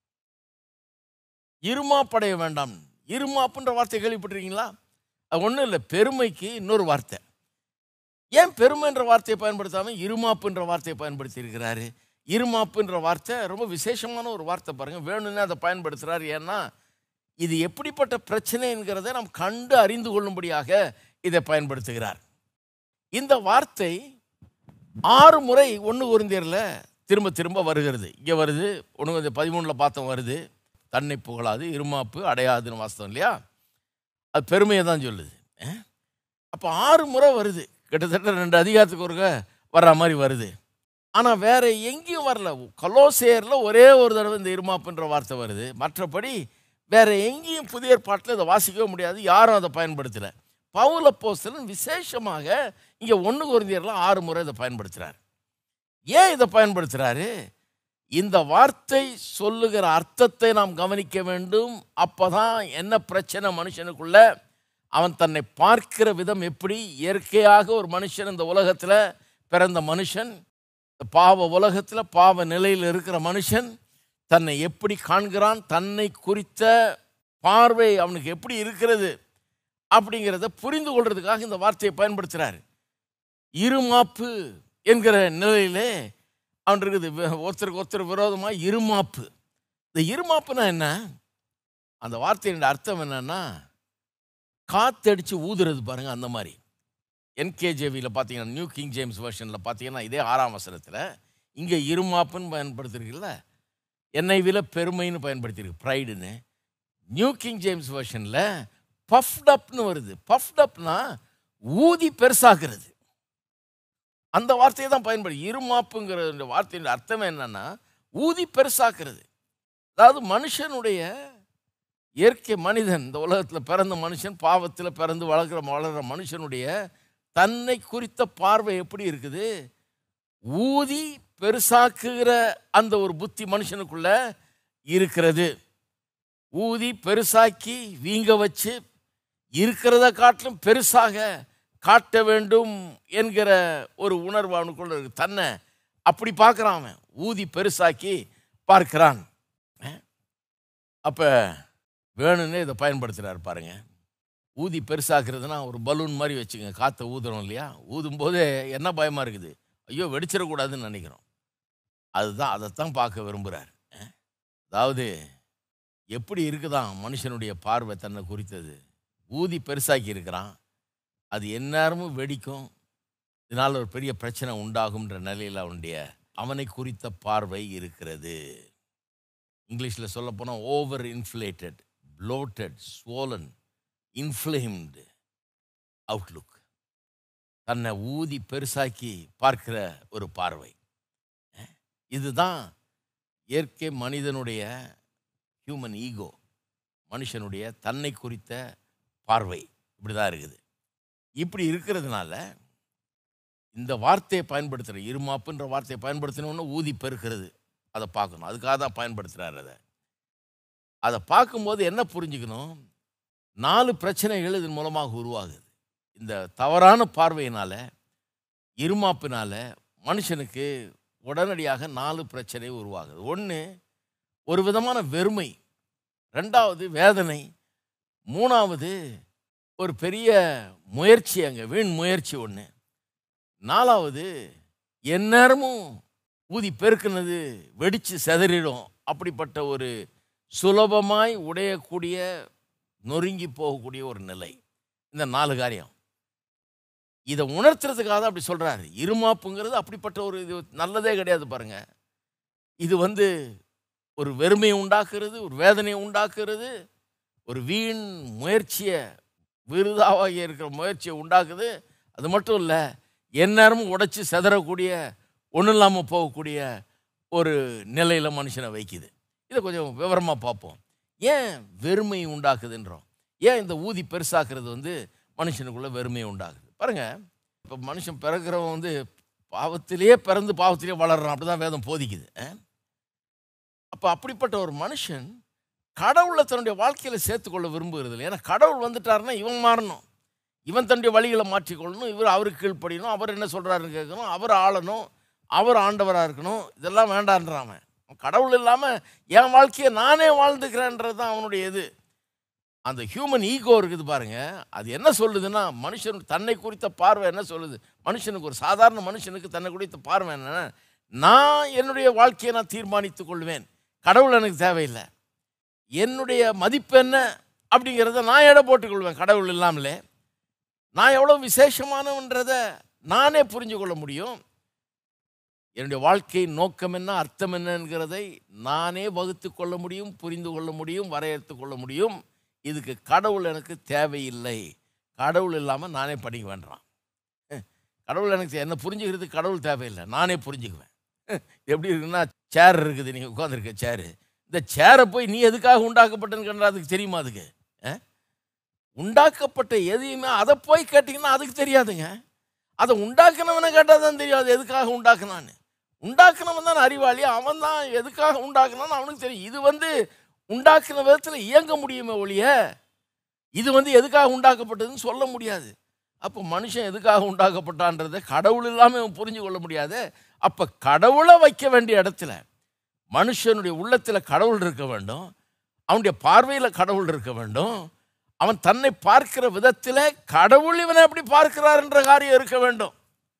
Speaker 1: இருமாப்படைய வேண்டாம் இருமாப்புன்ற வார்த்தை கேள்விப்பட்டிருக்கீங்களா அது ஒன்றும் இல்லை பெருமைக்கு இன்னொரு வார்த்தை ஏன் பெருமைன்ற வார்த்தையை பயன்படுத்தாமல் இருமாப்புன்ற வார்த்தையை பயன்படுத்தி இருக்கிறாரு இருமாப்புன்ற வார்த்தை ரொம்ப விசேஷமான ஒரு வார்த்தை பாருங்கள் வேணும்னே அதை பயன்படுத்துகிறார் ஏன்னா இது எப்படிப்பட்ட பிரச்சனைங்கிறதை நாம் கண்டு அறிந்து கொள்ளும்படியாக இதை பயன்படுத்துகிறார் இந்த வார்த்தை ஆறு முறை ஒன்று குருந்தியரில் திரும்ப திரும்ப வருகிறது இங்கே வருது ஒன்று கொஞ்சம் பதிமூணில் பார்த்தோம் வருது தன்னை புகழாது இருமாப்பு அடையாதுன்னு வாஸ்தவம் இல்லையா அது பெருமையை தான் சொல்லுது அப்போ ஆறு முறை வருது கிட்டத்தட்ட ரெண்டு அதிகாரத்துக்கு ஒருக்க வர்ற மாதிரி வருது ஆனால் வேற எங்கேயும் வரல கலோசேரில் ஒரே ஒரு தடவை இந்த இருமாப்புன்ற வார்த்தை வருது மற்றபடி வேற எங்கேயும் புதிய ஏற்பாட்டில் இதை வாசிக்கவே முடியாது யாரும் அதை பயன்படுத்தலை பவுல போஸ்தலன் விசேஷமாக இங்கே ஒன்று குருந்தியரில் ஆறு முறை இதை பயன்படுத்துகிறார் ஏன் இதை பயன்படுத்துகிறாரு இந்த வார்த்தை சொல்லுகிற அர்த்தத்தை நாம் கவனிக்க வேண்டும் அப்பதான் என்ன பிரச்சனை மனுஷனுக்குள்ள அவன் தன்னை பார்க்கிற விதம் எப்படி இயற்கையாக ஒரு மனுஷன் இந்த உலகத்தில் பிறந்த மனுஷன் இந்த பாவ உலகத்தில் பாவ நிலையில் இருக்கிற மனுஷன் தன்னை எப்படி காண்கிறான் தன்னை குறித்த பார்வை அவனுக்கு எப்படி இருக்கிறது அப்படிங்கிறத புரிந்து கொள்றதுக்காக இந்த வார்த்தையை பயன்படுத்துகிறார் இருமாப்பு என்கிற நிலையிலே அவன் இருக்குது வே- ஒருத்தருக்கு ஒருத்தர் விரோதமாக இருமாப்பு இந்த இருமாப்புனா என்ன அந்த வார்த்தையின் அர்த்தம் என்னன்னா காத்தடிச்சு ஊதுறது பாருங்க அந்த மாதிரி என்கேஜேவியில் பார்த்தீங்கன்னா நியூ கிங் ஜேம்ஸ் வெர்ஷனில் பார்த்தீங்கன்னா இதே ஆறாம் வசனத்தில் இங்கே இருமாப்புன்னு பயன்படுத்திருக்குல்ல என்ஐவியில் பெருமைன்னு பயன்படுத்தியிருக்கு ப்ரைடுன்னு நியூ கிங் ஜேம்ஸ் வெர்ஷனில் பஃப்ட் அப்னு வருது பஃப்ட் அப்னா ஊதி பெருசாக்குறது அந்த வார்த்தையை தான் பயன்படுது இருமாப்புங்கிற இந்த வார்த்தையின் அர்த்தம் என்னன்னா ஊதி பெருசாக்குறது அதாவது மனுஷனுடைய இயற்கை மனிதன் இந்த உலகத்தில் பிறந்த மனுஷன் பாவத்தில் பிறந்து வளர்க்குற வளர்கிற மனுஷனுடைய தன்னை குறித்த பார்வை எப்படி இருக்குது ஊதி பெருசாக்குகிற அந்த ஒரு புத்தி மனுஷனுக்குள்ள இருக்கிறது ஊதி பெருசாக்கி வீங்க வச்சு இருக்கிறத காட்டிலும் பெருசாக காட்ட வேண்டும் என்கிற ஒரு உணர்வு அவனுக்குள்ள இருக்கு தன்னை அப்படி பார்க்குறான் அவன் ஊதி பெருசாக்கி பார்க்கிறான் அப்போ வேணும்னே இதை பயன்படுத்துகிறாரு பாருங்க ஊதி பெருசாக்குறதுனா ஒரு பலூன் மாதிரி வச்சுங்க காற்றை ஊதுறோம் இல்லையா ஊதும் போதே என்ன பயமாக இருக்குது ஐயோ வெடிச்சிடக்கூடாதுன்னு நினைக்கிறோம் அதுதான் அதைத்தான் பார்க்க விரும்புகிறார் அதாவது எப்படி இருக்குதான் மனுஷனுடைய பார்வை தன்னை குறித்தது ஊதி பெருசாக்கி இருக்கிறான் அது எந்நேரமும் வெடிக்கும் இதனால் ஒரு பெரிய பிரச்சனை உண்டாகும்ன்ற நிலையில் அவனுடைய அவனை குறித்த பார்வை இருக்கிறது இங்கிலீஷில் சொல்ல போனால் over inflated bloated swollen inflamed outlook தன்னை ஊதி பெருசாக்கி பார்க்கிற ஒரு பார்வை இதுதான் இயற்கை மனிதனுடைய ஹியூமன் ஈகோ மனுஷனுடைய தன்னை குறித்த பார்வை இப்படி தான் இருக்குது இப்படி இருக்கிறதுனால இந்த வார்த்தையை பயன்படுத்துகிற இருமாப்புன்ற வார்த்தையை பயன்படுத்தினோன்னு ஊதி பெருக்கிறது அதை பார்க்கணும் அதுக்காக தான் பயன்படுத்துகிறார் அதை அதை பார்க்கும்போது என்ன புரிஞ்சுக்கணும் நாலு பிரச்சனைகள் இதன் மூலமாக உருவாகுது இந்த தவறான பார்வையினால் இருமாப்பினால் மனுஷனுக்கு உடனடியாக நாலு பிரச்சனை உருவாகுது ஒன்று ஒரு விதமான வெறுமை ரெண்டாவது வேதனை மூணாவது ஒரு பெரிய முயற்சி அங்கே வீண் முயற்சி ஒன்று நாலாவது எந்நேரமும் ஊதி பெருக்குனது வெடித்து செதறிடும் அப்படிப்பட்ட ஒரு சுலபமாய் உடையக்கூடிய நொறுங்கி போகக்கூடிய ஒரு நிலை இந்த நாலு காரியம் இதை உணர்த்துறதுக்காக தான் அப்படி சொல்கிறாரு இருமாப்புங்கிறது அப்படிப்பட்ட ஒரு இது நல்லதே கிடையாது பாருங்க இது வந்து ஒரு வெறுமையை உண்டாக்குறது ஒரு வேதனையை உண்டாக்குறது ஒரு வீண் முயற்சியை விருதாவாகி இருக்கிற முயற்சியை உண்டாக்குது அது மட்டும் இல்லை எந்நேரமும் உடைச்சி செதறக்கூடிய ஒன்றும் இல்லாமல் போகக்கூடிய ஒரு நிலையில் மனுஷனை வைக்குது இதை கொஞ்சம் விவரமாக பார்ப்போம் ஏன் வெறுமை உண்டாக்குதுன்றோம் ஏன் இந்த ஊதி பெருசாக்குறது வந்து மனுஷனுக்குள்ளே வெறுமையை உண்டாகுது பாருங்கள் இப்போ மனுஷன் பிறக்கிறவன் வந்து பாவத்திலேயே பிறந்து பாவத்திலேயே வளர்றான் அப்படி தான் வேதம் போதிக்குது அப்போ அப்படிப்பட்ட ஒரு மனுஷன் கடவுளை தன்னுடைய வாழ்க்கையில் சேர்த்துக்கொள்ள விரும்புகிறது இல்லை ஏன்னா கடவுள் வந்துட்டாருன்னா இவன் மாறணும் இவன் தன்னுடைய வழிகளை மாற்றிக்கொள்ளணும் இவர் அவருக்கு கீழ்ப்படியணும் அவர் என்ன சொல்கிறாருன்னு கேட்கணும் அவர் ஆளணும் அவர் ஆண்டவராக இருக்கணும் இதெல்லாம் வேண்டான்றான் அவன் கடவுள் இல்லாமல் என் வாழ்க்கையை நானே வாழ்ந்துக்கிறேன்றது தான் அவனுடைய இது அந்த ஹியூமன் ஈகோ இருக்குது பாருங்க அது என்ன சொல்லுதுன்னா மனுஷன் தன்னை குறித்த பார்வை என்ன சொல்லுது மனுஷனுக்கு ஒரு சாதாரண மனுஷனுக்கு தன்னை குறித்த பார்வை என்ன நான் என்னுடைய வாழ்க்கையை நான் தீர்மானித்துக் கொள்வேன் கடவுள் எனக்கு தேவையில்லை என்னுடைய மதிப்பு என்ன அப்படிங்கிறத நான் எடை போட்டுக்கொள்வேன் கடவுள் இல்லாமலே நான் எவ்வளோ விசேஷமானவன்றதை நானே புரிஞ்சு கொள்ள முடியும் என்னுடைய வாழ்க்கையின் நோக்கம் என்ன அர்த்தம் என்னங்கிறதை நானே வகுத்து கொள்ள முடியும் புரிந்து கொள்ள முடியும் வரையறுத்து கொள்ள முடியும் இதுக்கு கடவுள் எனக்கு தேவையில்லை கடவுள் இல்லாமல் நானே படிக்க வேண்டாம் கடவுள் எனக்கு என்ன புரிஞ்சுக்கிறதுக்கு கடவுள் தேவையில்லை நானே புரிஞ்சுக்குவேன் எப்படி இருக்குன்னா சேர் இருக்குது நீங்கள் உட்காந்துருக்க சேரு இந்த சேரை போய் நீ எதுக்காக உண்டாக்கப்பட்டன்னு அதுக்கு தெரியுமா அதுக்கு உண்டாக்கப்பட்ட எதையுமே அதை போய் கேட்டிங்கன்னா அதுக்கு தெரியாதுங்க அதை உண்டாக்குனவனை கேட்டால் தான் தெரியும் அது எதுக்காக உண்டாக்குனான்னு உண்டாக்குனவன் தான் அறிவாளி அவன் தான் எதுக்காக உண்டாக்குனான்னு அவனுக்கு தெரியும் இது வந்து உண்டாக்குன விதத்தில் இயங்க முடியுமே ஒழிய இது வந்து எதுக்காக உண்டாக்கப்பட்டதுன்னு சொல்ல முடியாது அப்போ மனுஷன் எதுக்காக உண்டாக்கப்பட்டான்றதை கடவுள் இல்லாமல் இவன் புரிஞ்சு கொள்ள முடியாது அப்போ கடவுளை வைக்க வேண்டிய இடத்துல மனுஷனுடைய உள்ளத்தில் கடவுள் இருக்க வேண்டும் அவனுடைய பார்வையில் கடவுள் இருக்க வேண்டும் அவன் தன்னை பார்க்கிற விதத்தில் கடவுள் இவனை எப்படி பார்க்கிறார் என்ற காரியம் இருக்க வேண்டும்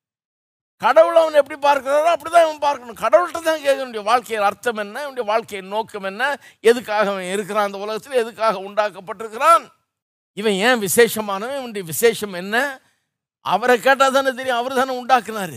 Speaker 1: கடவுள் அவன் எப்படி பார்க்கிறாரோ அப்படிதான் இவன் பார்க்கணும் கடவுள்கிட்ட தான் கேட்க வேண்டிய வாழ்க்கையின் அர்த்தம் என்ன இவனுடைய வாழ்க்கையின் நோக்கம் என்ன எதுக்காக அவன் இருக்கிறான் அந்த உலகத்தில் எதுக்காக உண்டாக்கப்பட்டிருக்கிறான் இவன் ஏன் விசேஷமானவன் இவனுடைய விசேஷம் என்ன அவரை கேட்டால் தானே தெரியும் அவர் தானே உண்டாக்குனாரு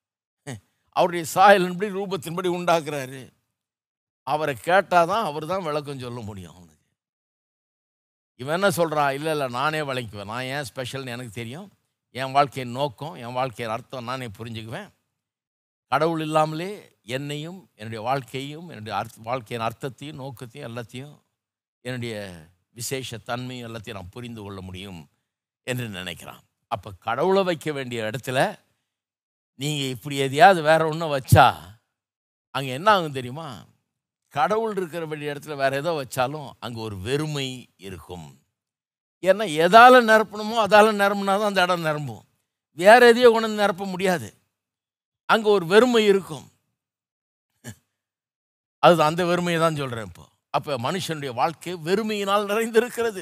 Speaker 1: அவருடைய சாயலின்படி ரூபத்தின்படி உண்டாக்குறாரு அவரை கேட்டால் தான் அவர் தான் விளக்கம் சொல்ல முடியும் அவனுக்கு இவன் என்ன சொல்கிறான் இல்லை இல்லை நானே விளக்குவேன் நான் ஏன் ஸ்பெஷல்னு எனக்கு தெரியும் என் வாழ்க்கையின் நோக்கம் என் வாழ்க்கையின் அர்த்தம் நானே புரிஞ்சுக்குவேன் கடவுள் இல்லாமலே என்னையும் என்னுடைய வாழ்க்கையும் என்னுடைய அர்த்த வாழ்க்கையின் அர்த்தத்தையும் நோக்கத்தையும் எல்லாத்தையும் என்னுடைய விசேஷ தன்மையும் எல்லாத்தையும் நான் புரிந்து கொள்ள முடியும் என்று நினைக்கிறான் அப்போ கடவுளை வைக்க வேண்டிய இடத்துல நீங்கள் இப்படி எதையாவது வேற ஒன்று வச்சா அங்கே என்ன ஆகும் தெரியுமா கடவுள் இருக்கிற வேண்டிய இடத்துல வேற ஏதோ வச்சாலும் அங்கே ஒரு வெறுமை இருக்கும் ஏன்னா எதால் நிரப்பணுமோ அதால் நிரம்பினா தான் அந்த இடம் நிரம்பும் வேற எதையோ கொண்டு வந்து நிரப்ப முடியாது அங்கே ஒரு வெறுமை இருக்கும் அது அந்த வெறுமையை தான் சொல்கிறேன் இப்போ அப்போ மனுஷனுடைய வாழ்க்கை வெறுமையினால் நிறைந்திருக்கிறது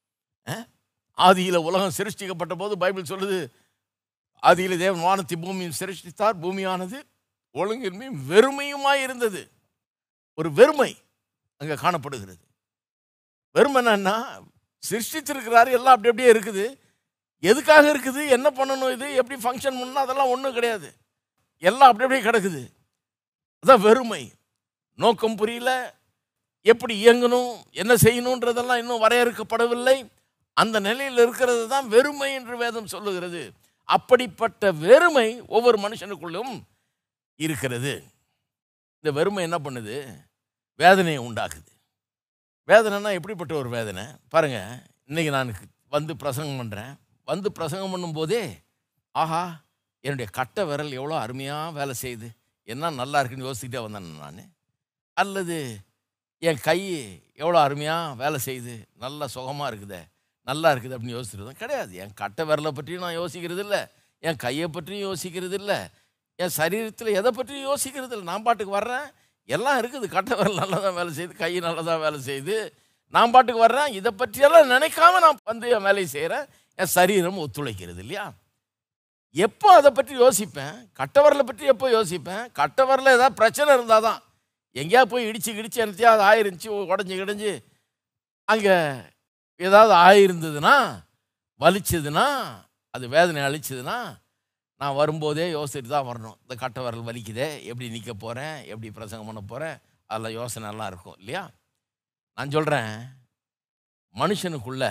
Speaker 1: ஆதியில் உலகம் சிருஷ்டிக்கப்பட்ட போது பைபிள் சொல்லுது ஆதியில் தேவன் வானத்தை பூமியும் சிருஷ்டித்தார் பூமியானது ஒழுங்கின்மையும் வெறுமையுமாய் இருந்தது ஒரு வெறுமை அங்கே காணப்படுகிறது வெறுமைன்னா சிருஷ்டிச்சிருக்கிறாரு எல்லாம் அப்படி அப்படியே இருக்குது எதுக்காக இருக்குது என்ன பண்ணணும் இது எப்படி ஃபங்க்ஷன் பண்ணணும் அதெல்லாம் ஒன்றும் கிடையாது எல்லாம் அப்படி அப்படியே கிடக்குது அதான் வெறுமை நோக்கம் புரியல எப்படி இயங்கணும் என்ன செய்யணுன்றதெல்லாம் இன்னும் வரையறுக்கப்படவில்லை அந்த நிலையில் இருக்கிறது தான் வெறுமை என்று வேதம் சொல்லுகிறது அப்படிப்பட்ட வெறுமை ஒவ்வொரு மனுஷனுக்குள்ளும் இருக்கிறது இந்த வெறுமை என்ன பண்ணுது வேதனையை உண்டாக்குது வேதனைனா எப்படிப்பட்ட ஒரு வேதனை பாருங்க இன்னைக்கு நான் வந்து பிரசங்கம் பண்ணுறேன் வந்து பிரசங்கம் பண்ணும்போதே ஆஹா என்னுடைய கட்டை விரல் எவ்வளோ அருமையாக வேலை செய்யுது என்ன நல்லா இருக்குன்னு யோசிக்கிட்டே வந்தேன் நான் அல்லது என் கை எவ்வளோ அருமையாக வேலை செய்யுது நல்லா சுகமாக இருக்குதே நல்லா இருக்குது அப்படின்னு யோசிக்கிறது கிடையாது என் கட்டை விரலை பற்றியும் நான் யோசிக்கிறது இல்லை என் கையை பற்றியும் யோசிக்கிறது இல்லை என் சரீரத்தில் எதை பற்றியும் யோசிக்கிறது இல்லை நான் பாட்டுக்கு வர்றேன் எல்லாம் இருக்குது கட்டை விரல் நல்லா தான் வேலை செய்யுது கை நல்லா தான் வேலை செய்யுது நான் பாட்டுக்கு வர்றேன் இதை பற்றியெல்லாம் நினைக்காம நான் வந்து என் வேலையை செய்கிறேன் என் சரீரம் ஒத்துழைக்கிறது இல்லையா எப்போ அதை பற்றி யோசிப்பேன் கட்டவரலை பற்றி எப்போ யோசிப்பேன் கட்டவரில் ஏதாவது பிரச்சனை இருந்தால் தான் எங்கேயா போய் இடிச்சு கிடிச்சு எனத்தையாவது ஆயிருந்துச்சு உடஞ்சி கிடஞ்சி அங்கே ஏதாவது ஆயிருந்ததுன்னா வலிச்சதுன்னா அது வேதனை அழிச்சதுன்னா நான் வரும்போதே யோசிச்சுட்டு தான் வரணும் இந்த கட்டை விரல் வலிக்குதே எப்படி நிற்க போகிறேன் எப்படி பிரசங்கம் பண்ண போகிறேன் அதில் யோசனை எல்லாம் இருக்கும் இல்லையா நான் சொல்கிறேன் மனுஷனுக்குள்ள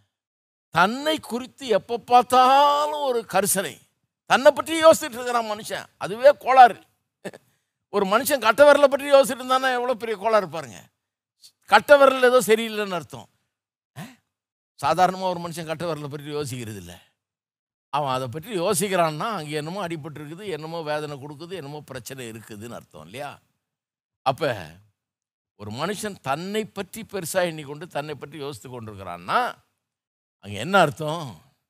Speaker 1: தன்னை குறித்து எப்போ பார்த்தாலும் ஒரு கரிசனை தன்னை பற்றி யோசிச்சுட்டு இருக்கிறான் மனுஷன் அதுவே கோளாறு ஒரு மனுஷன் கட்ட விரலை பற்றி யோசிச்சுட்டு இருந்தானா எவ்வளோ பெரிய கோளாறு பாருங்க கட்ட விரல் ஏதோ சரியில்லைன்னு அர்த்தம் சாதாரணமாக ஒரு மனுஷன் கட்ட விரலை பற்றி யோசிக்கிறது இல்லை அவன் அதை பற்றி யோசிக்கிறான்னா அங்கே என்னமோ அடிபட்டு என்னமோ வேதனை கொடுக்குது என்னமோ பிரச்சனை இருக்குதுன்னு அர்த்தம் இல்லையா அப்போ ஒரு மனுஷன் தன்னை பற்றி பெருசாக எண்ணிக்கொண்டு தன்னை பற்றி யோசித்து கொண்டிருக்கிறான்னா அங்கே என்ன அர்த்தம்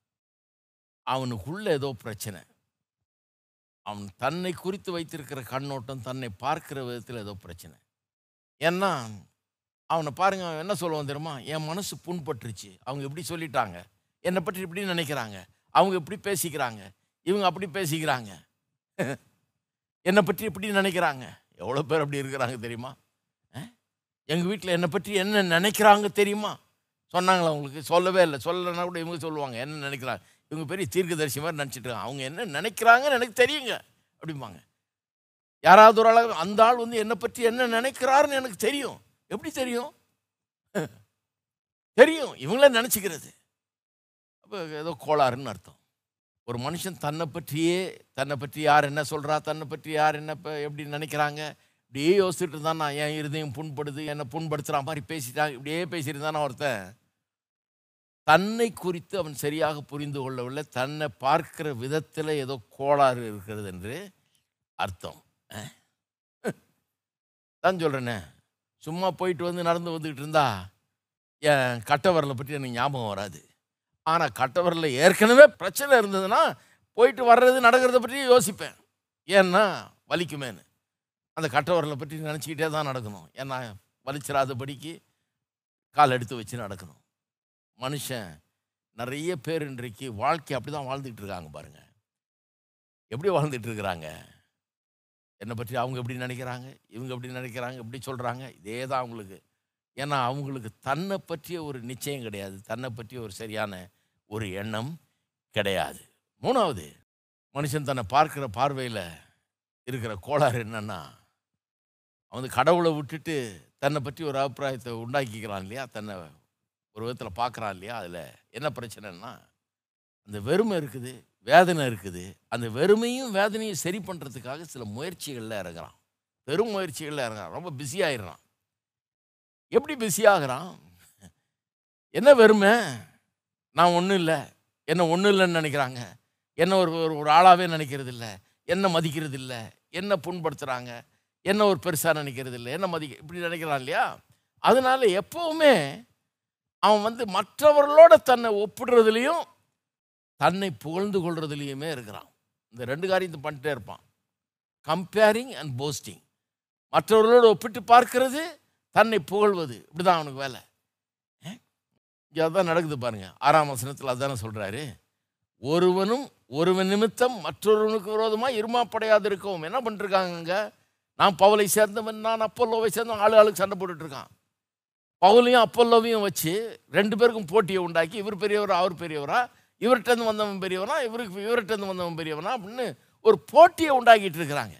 Speaker 1: அவனுக்குள்ள ஏதோ பிரச்சனை அவன் தன்னை குறித்து வைத்திருக்கிற கண்ணோட்டம் தன்னை பார்க்கிற விதத்தில் ஏதோ பிரச்சனை ஏன்னா அவனை பாருங்க அவன் என்ன சொல்லுவான் தெரியுமா என் மனசு புண்பட்டுருச்சு அவங்க இப்படி சொல்லிட்டாங்க என்னை பற்றி இப்படி நினைக்கிறாங்க அவங்க இப்படி பேசிக்கிறாங்க இவங்க அப்படி பேசிக்கிறாங்க என்னை பற்றி இப்படி நினைக்கிறாங்க எவ்வளோ பேர் அப்படி இருக்கிறாங்க தெரியுமா எங்கள் வீட்டில் என்னை பற்றி என்ன நினைக்கிறாங்க தெரியுமா சொன்னாங்களா அவங்களுக்கு சொல்லவே இல்லை சொல்லலைன்னா கூட இவங்க சொல்லுவாங்க என்ன நினைக்கிறாங்க இவங்க பெரிய தீர்க்கதரிசி மாதிரி நினச்சிட்டு இருக்காங்க அவங்க என்ன நினைக்கிறாங்கன்னு எனக்கு தெரியுங்க அப்படிம்பாங்க யாராவது ஒரு அளவு அந்த ஆள் வந்து என்னை பற்றி என்ன நினைக்கிறாருன்னு எனக்கு தெரியும் எப்படி தெரியும் தெரியும் இவங்களே நினச்சிக்கிறது அப்போ ஏதோ கோளாறுன்னு அர்த்தம் ஒரு மனுஷன் தன்னை பற்றியே தன்னை பற்றி யார் என்ன சொல்கிறா தன்னை பற்றி யார் என்ன இப்போ எப்படி நினைக்கிறாங்க இப்படியே யோசிச்சுட்டு இருந்தான் நான் என் இருதயம் புண்படுது என்னை புண்படுத்துகிற மாதிரி பேசிட்டாங்க இப்படியே பேசியிருந்தானா ஒருத்தன் தன்னை குறித்து அவன் சரியாக புரிந்து கொள்ளவில்லை தன்னை பார்க்கிற விதத்தில் ஏதோ கோளாறு இருக்கிறது என்று அர்த்தம் தான் சொல்கிறேனே சும்மா போயிட்டு வந்து நடந்து வந்துக்கிட்டு இருந்தா என் கட்டவரலை பற்றி எனக்கு ஞாபகம் வராது ஆனால் கட்டவரில் ஏற்கனவே பிரச்சனை இருந்ததுன்னா போயிட்டு வர்றது நடக்கிறத பற்றி யோசிப்பேன் ஏன்னா வலிக்குமேன்னு அந்த கட்டவரலை பற்றி நினச்சிக்கிட்டே தான் நடக்கணும் ஏன்னா வலிச்சிடாதபடிக்கு கால் எடுத்து வச்சு நடக்கணும் மனுஷன் நிறைய பேர் இன்றைக்கு வாழ்க்கை அப்படி தான் வாழ்ந்துக்கிட்டு இருக்காங்க பாருங்க எப்படி வாழ்ந்துட்டு இருக்கிறாங்க என்னை பற்றி அவங்க எப்படி நினைக்கிறாங்க இவங்க எப்படி நினைக்கிறாங்க எப்படி சொல்கிறாங்க இதே தான் அவங்களுக்கு ஏன்னா அவங்களுக்கு தன்னை பற்றிய ஒரு நிச்சயம் கிடையாது தன்னை பற்றிய ஒரு சரியான ஒரு எண்ணம் கிடையாது மூணாவது மனுஷன் தன்னை பார்க்குற பார்வையில் இருக்கிற கோளாறு என்னன்னா அவன் வந்து கடவுளை விட்டுட்டு தன்னை பற்றி ஒரு அபிப்பிராயத்தை உண்டாக்கிக்கிறான் இல்லையா தன்னை ஒரு விதத்தில் பார்க்குறான் இல்லையா அதில் என்ன பிரச்சனைன்னா அந்த வெறுமை இருக்குது வேதனை இருக்குது அந்த வெறுமையும் வேதனையும் சரி பண்ணுறதுக்காக சில முயற்சிகளில் இறங்குறான் பெரும் முயற்சிகளில் இறங்குறான் ரொம்ப பிஸியாகிடுறான் எப்படி பிஸியாகிறான் என்ன வெறுமை நான் ஒன்றும் இல்லை என்ன ஒன்றும் இல்லைன்னு நினைக்கிறாங்க என்ன ஒரு ஒரு ஒரு ஆளாகவே நினைக்கிறது இல்லை என்ன மதிக்கிறது இல்லை என்ன புண்படுத்துகிறாங்க என்ன ஒரு பெருசாக நினைக்கிறது இல்லை என்ன மதிக்க இப்படி நினைக்கிறான் இல்லையா அதனால எப்போவுமே அவன் வந்து மற்றவர்களோட தன்னை ஒப்பிடுறதுலையும் தன்னை புகழ்ந்து கொள்றதுலையுமே இருக்கிறான் இந்த ரெண்டு காரியத்தை பண்ணிட்டே இருப்பான் கம்பேரிங் அண்ட் போஸ்டிங் மற்றவர்களோடு ஒப்பிட்டு பார்க்கிறது தன்னை புகழ்வது இப்படிதான் அவனுக்கு வேலை இங்கே அதான் நடக்குது பாருங்க ஆறாம் வசனத்தில் அதானே சொல்றாரு ஒருவனும் ஒருவன் நிமித்தம் மற்றொருவனுக்கு விரோதமாக இருமாப்படையாது இருக்கவும் என்ன பண்ணிருக்காங்க நான் பவுலை சேர்ந்தவன் நான் அப்பல்லோவை சேர்ந்தவன் ஆளு ஆளுக்கு சண்டை போட்டுட்டு இருக்கான் பவுலையும் அப்பல்லோவையும் வச்சு ரெண்டு பேருக்கும் போட்டியை உண்டாக்கி இவர் பெரியவரா அவர் பெரியவரா இவர்கிட்டருந்து வந்தவன் பெரியவனா இவருக்கு இவர்கிட்டருந்து வந்தவன் பெரியவனா அப்படின்னு ஒரு போட்டியை உண்டாக்கிட்டு இருக்கிறாங்க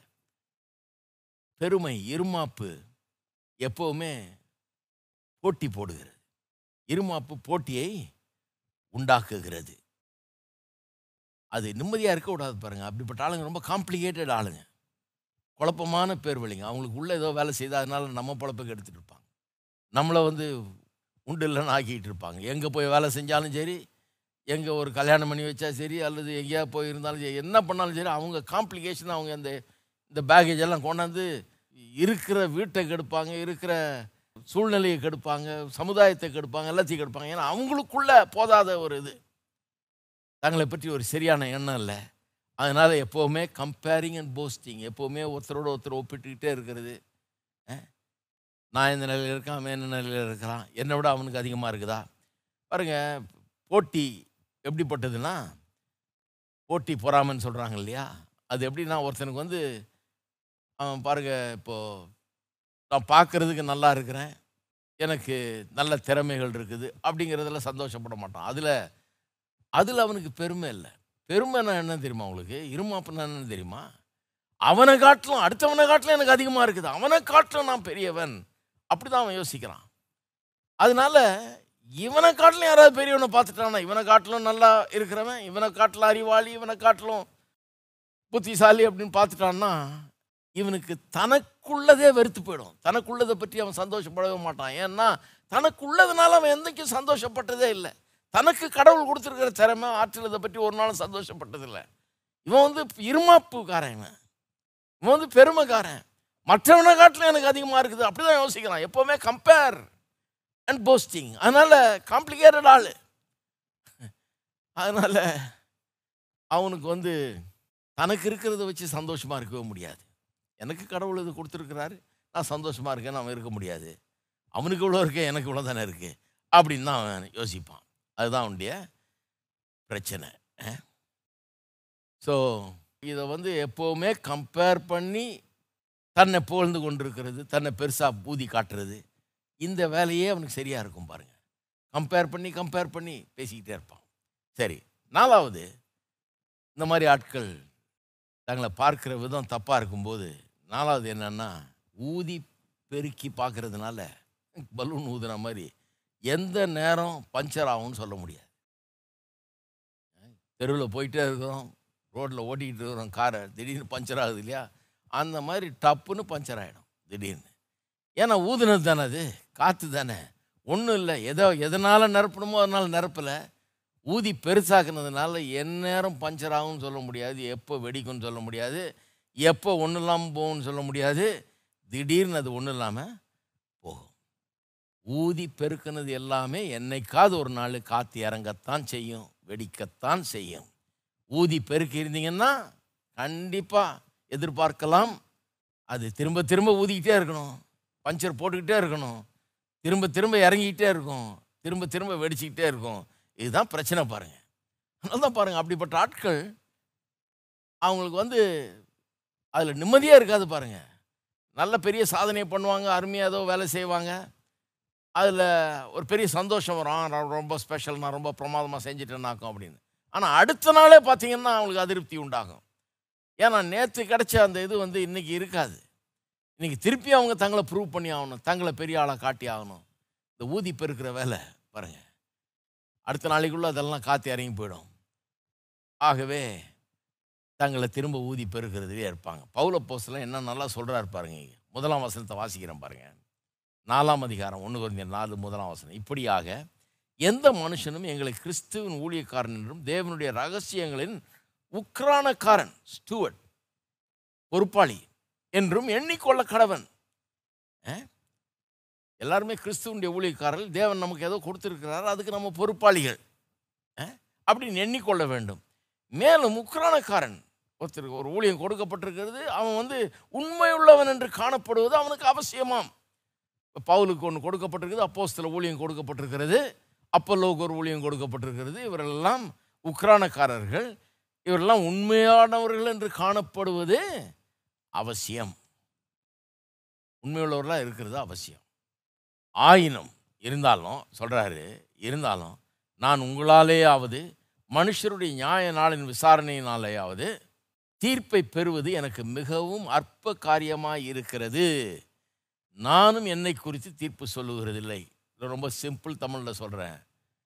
Speaker 1: பெருமை இருமாப்பு எப்பவுமே போட்டி போடுகிறது இருமாப்பு போட்டியை உண்டாக்குகிறது அது நிம்மதியாக இருக்க விடாது பாருங்க அப்படிப்பட்ட ஆளுங்க ரொம்ப காம்ப்ளிகேட்டட் ஆளுங்க குழப்பமான பேர் வழிங்க அவங்களுக்கு உள்ள ஏதோ வேலை செய்து அதனால நம்ம பொழப்புக்கு எடுத்துகிட்டு இருப்பாங்க நம்மளை வந்து உண்டு இல்லைன்னு ஆக்கிட்டு இருப்பாங்க எங்கே போய் வேலை செஞ்சாலும் சரி எங்கே ஒரு கல்யாணம் பண்ணி வச்சா சரி அல்லது எங்கேயா போயிருந்தாலும் சரி என்ன பண்ணாலும் சரி அவங்க காம்ப்ளிகேஷன் அவங்க அந்த இந்த பேகேஜ் எல்லாம் கொண்டாந்து இருக்கிற வீட்டை கெடுப்பாங்க இருக்கிற சூழ்நிலையை கெடுப்பாங்க சமுதாயத்தை கெடுப்பாங்க எல்லாத்தையும் கெடுப்பாங்க ஏன்னா அவங்களுக்குள்ள போதாத ஒரு இது தங்களை பற்றி ஒரு சரியான எண்ணம் இல்லை அதனால் எப்போவுமே கம்பேரிங் அண்ட் போஸ்டிங் எப்போவுமே ஒருத்தரோட ஒருத்தர் ஒப்பிட்டுக்கிட்டே இருக்கிறது அஹ், நான் இந்த நிலையில் இருக்கேன் அவன் என்ன நிலையில் இருக்கிறான் என்னை விட அவனுக்கு அதிகமாக இருக்குதா பாருங்க போட்டி எப்படிப்பட்டதுன்னா போட்டி பொறாமைன்னு சொல்கிறாங்க இல்லையா அது எப்படின்னா ஒருத்தனுக்கு வந்து அவன் பாருங்க இப்போது நான் பார்க்குறதுக்கு நல்லா இருக்கிறேன் எனக்கு நல்ல திறமைகள் இருக்குது அப்படிங்கிறதுல சந்தோஷப்பட மாட்டான் அதில் அதில் அவனுக்கு பெருமை இல்லை பெருமைன்னா என்ன தெரியுமா உங்களுக்கு இருமாப்புன்னா என்னன்னு தெரியுமா அவனை காட்டிலும் அடுத்தவனை காட்டிலும் எனக்கு அதிகமாக இருக்குது அவனை காட்டிலும் நான் பெரியவன் அப்படி தான் அவன் யோசிக்கிறான் அதனால இவனை காட்டிலும் யாராவது பெரியவனை பார்த்துட்டானா இவனை காட்டிலும் நல்லா இருக்கிறவன் இவனை காட்டிலும் அறிவாளி இவனை காட்டிலும் புத்திசாலி அப்படின்னு பார்த்துட்டான்னா இவனுக்கு தனக்குள்ளதே வெறுத்து போயிடும் தனக்குள்ளதை பற்றி அவன் சந்தோஷப்படவே மாட்டான் ஏன்னா தனக்குள்ளதுனால அவன் எந்தைக்கும் சந்தோஷப்பட்டதே இல்லை தனக்கு கடவுள் கொடுத்துருக்கிற திறமை ஆற்றல் இதை பற்றி ஒரு நாளும் சந்தோஷப்பட்டதில்லை இவன் வந்து இருமாப்புக்காரன் இவன் இவன் வந்து பெருமைக்காரன் மற்றவனை காட்டிலும் எனக்கு அதிகமாக இருக்குது அப்படி தான் யோசிக்கிறான் எப்போவுமே கம்பேர் அண்ட் போஸ்டிங் அதனால் காம்ப்ளிகேட்டட் ஆள் அதனால் அவனுக்கு வந்து தனக்கு இருக்கிறத வச்சு சந்தோஷமாக இருக்கவே முடியாது எனக்கு கடவுள் இது கொடுத்துருக்கிறாரு நான் சந்தோஷமாக இருக்கேன் அவன் இருக்க முடியாது அவனுக்கு இவ்வளோ இருக்கே எனக்கு இவ்வளோ தானே இருக்குது அப்படின்னு தான் அவன் யோசிப்பான் அதுதான் அவனுடைய பிரச்சனை ஸோ இதை வந்து எப்போவுமே கம்பேர் பண்ணி தன்னை புகழ்ந்து கொண்டிருக்கிறது தன்னை பெருசாக பூதி காட்டுறது இந்த வேலையே அவனுக்கு சரியாக இருக்கும் பாருங்க கம்பேர் பண்ணி கம்பேர் பண்ணி பேசிக்கிட்டே இருப்பான் சரி நாலாவது இந்த மாதிரி ஆட்கள் தங்களை பார்க்குற விதம் தப்பாக இருக்கும்போது நாலாவது என்னன்னா ஊதி பெருக்கி பார்க்கறதுனால பலூன் ஊதுன மாதிரி எந்த நேரம் பஞ்சர் ஆகும்னு சொல்ல முடியாது தெருவில் போயிட்டே இருக்கிறோம் ரோட்டில் ஓட்டிக்கிட்டு இருக்கிறோம் காரை திடீர்னு பஞ்சர் ஆகுது இல்லையா அந்த மாதிரி டப்புன்னு பஞ்சர் ஆகிடும் திடீர்னு ஏன்னா ஊதுனது தானே அது காற்று தானே ஒன்றும் இல்லை எதோ எதனால் நிரப்பணுமோ அதனால் நிரப்பலை ஊதி பெருசாக்குனதுனால எந்நேரம் பஞ்சர் ஆகும்னு சொல்ல முடியாது எப்போ வெடிக்கும்னு சொல்ல முடியாது எப்போ ஒன்றும் இல்லாமல் போகும்னு சொல்ல முடியாது திடீர்னு அது ஒன்றும் இல்லாமல் போகும் ஊதி பெருக்குனது எல்லாமே என்னைக்காவது ஒரு நாள் காற்று இறங்கத்தான் செய்யும் வெடிக்கத்தான் செய்யும் ஊதி பெருக்கி இருந்தீங்கன்னா கண்டிப்பாக எதிர்பார்க்கலாம் அது திரும்ப திரும்ப ஊதிக்கிட்டே இருக்கணும் பஞ்சர் போட்டுக்கிட்டே இருக்கணும் திரும்ப திரும்ப இறங்கிக்கிட்டே இருக்கும் திரும்ப திரும்ப வெடிச்சுக்கிட்டே இருக்கும் இதுதான் பிரச்சனை பாருங்கள் அதனால தான் பாருங்கள் அப்படிப்பட்ட ஆட்கள் அவங்களுக்கு வந்து அதில் நிம்மதியாக இருக்காது பாருங்கள் நல்ல பெரிய சாதனையை பண்ணுவாங்க அருமையாக ஏதோ வேலை செய்வாங்க அதில் ஒரு பெரிய சந்தோஷம் வரும் ஆ, நான் ரொம்ப ஸ்பெஷல் நான் ரொம்ப பிரமாதமாக செஞ்சுட்டேன்னாக்கும் அப்படின்னு ஆனால் அடுத்த நாளே பார்த்தீங்கன்னா அவங்களுக்கு அதிருப்தி உண்டாகும் ஏன்னா நேற்று கிடைச்ச அந்த இது வந்து இன்றைக்கி இருக்காது இன்றைக்கி திருப்பி அவங்க தங்களை ப்ரூவ் பண்ணி ஆகணும் தங்களை பெரிய ஆளாக காட்டி ஆகணும் இந்த ஊதி பெருக்கிற வேலை பாருங்கள் அடுத்த நாளைக்குள்ளே அதெல்லாம் காற்று இறங்கி போயிடும் ஆகவே தங்களை திரும்ப ஊதி பெருக்கிறதுலே இருப்பாங்க பவுல போஸ்லாம் என்ன நல்லா சொல்கிறாரு பாருங்க இங்க. முதலாம் வசனத்தை வாசிக்கிறேன் பாருங்க நாலாம் அதிகாரம் ஒன்று குறைந்த நாலு முதலாம் வசனம் இப்படியாக எந்த மனுஷனும் எங்களை கிறிஸ்துவின் ஊழியக்காரன் என்றும் தேவனுடைய ரகசியங்களின் உக்ரானக்காரன் ஸ்டூவர்ட் பொறுப்பாளி என்றும் எண்ணிக்கொள்ள கடவன் அஹ்? எல்லாருமே கிறிஸ்துவனுடைய ஊழியக்காரர்கள் தேவன் நமக்கு ஏதோ கொடுத்துருக்கிறார் அதுக்கு நம்ம பொறுப்பாளிகள் அஹ்? அப்படின்னு எண்ணிக்கொள்ள வேண்டும் மேலும் உக்ரானக்காரன் ஒருத்தருக்கு ஒரு ஊழியம் கொடுக்கப்பட்டிருக்கிறது அவன் வந்து உண்மையுள்ளவன் என்று காணப்படுவது அவனுக்கு அவசியமாம் இப்ப பவுலுக்கு ஒன்று கொடுக்கப்பட்டிருக்குது அப்போஸ்தல ஊழியம் கொடுக்கப்பட்டிருக்கிறது அப்பல்லோக்கு ஒரு ஊழியம் கொடுக்கப்பட்டிருக்கிறது இவரெல்லாம் உக்ரானக்காரர்கள் இவரெல்லாம் உண்மையானவர்கள் என்று காணப்படுவது அவசியம் உண்மையுள்ளவர்களாக இருக்கிறது அவசியம் ஆயினும் இருந்தாலும் சொல்கிறாரு இருந்தாலும் நான் உங்களாலேயாவது மனுஷருடைய நியாய நாளின் விசாரணையினாலேயாவது தீர்ப்பை பெறுவது எனக்கு மிகவும் அற்ப காரியமாக இருக்கிறது நானும் என்னை குறித்து தீர்ப்பு சொல்லுகிறதில்லை இது ரொம்ப சிம்பிள் தமிழில் சொல்கிறேன்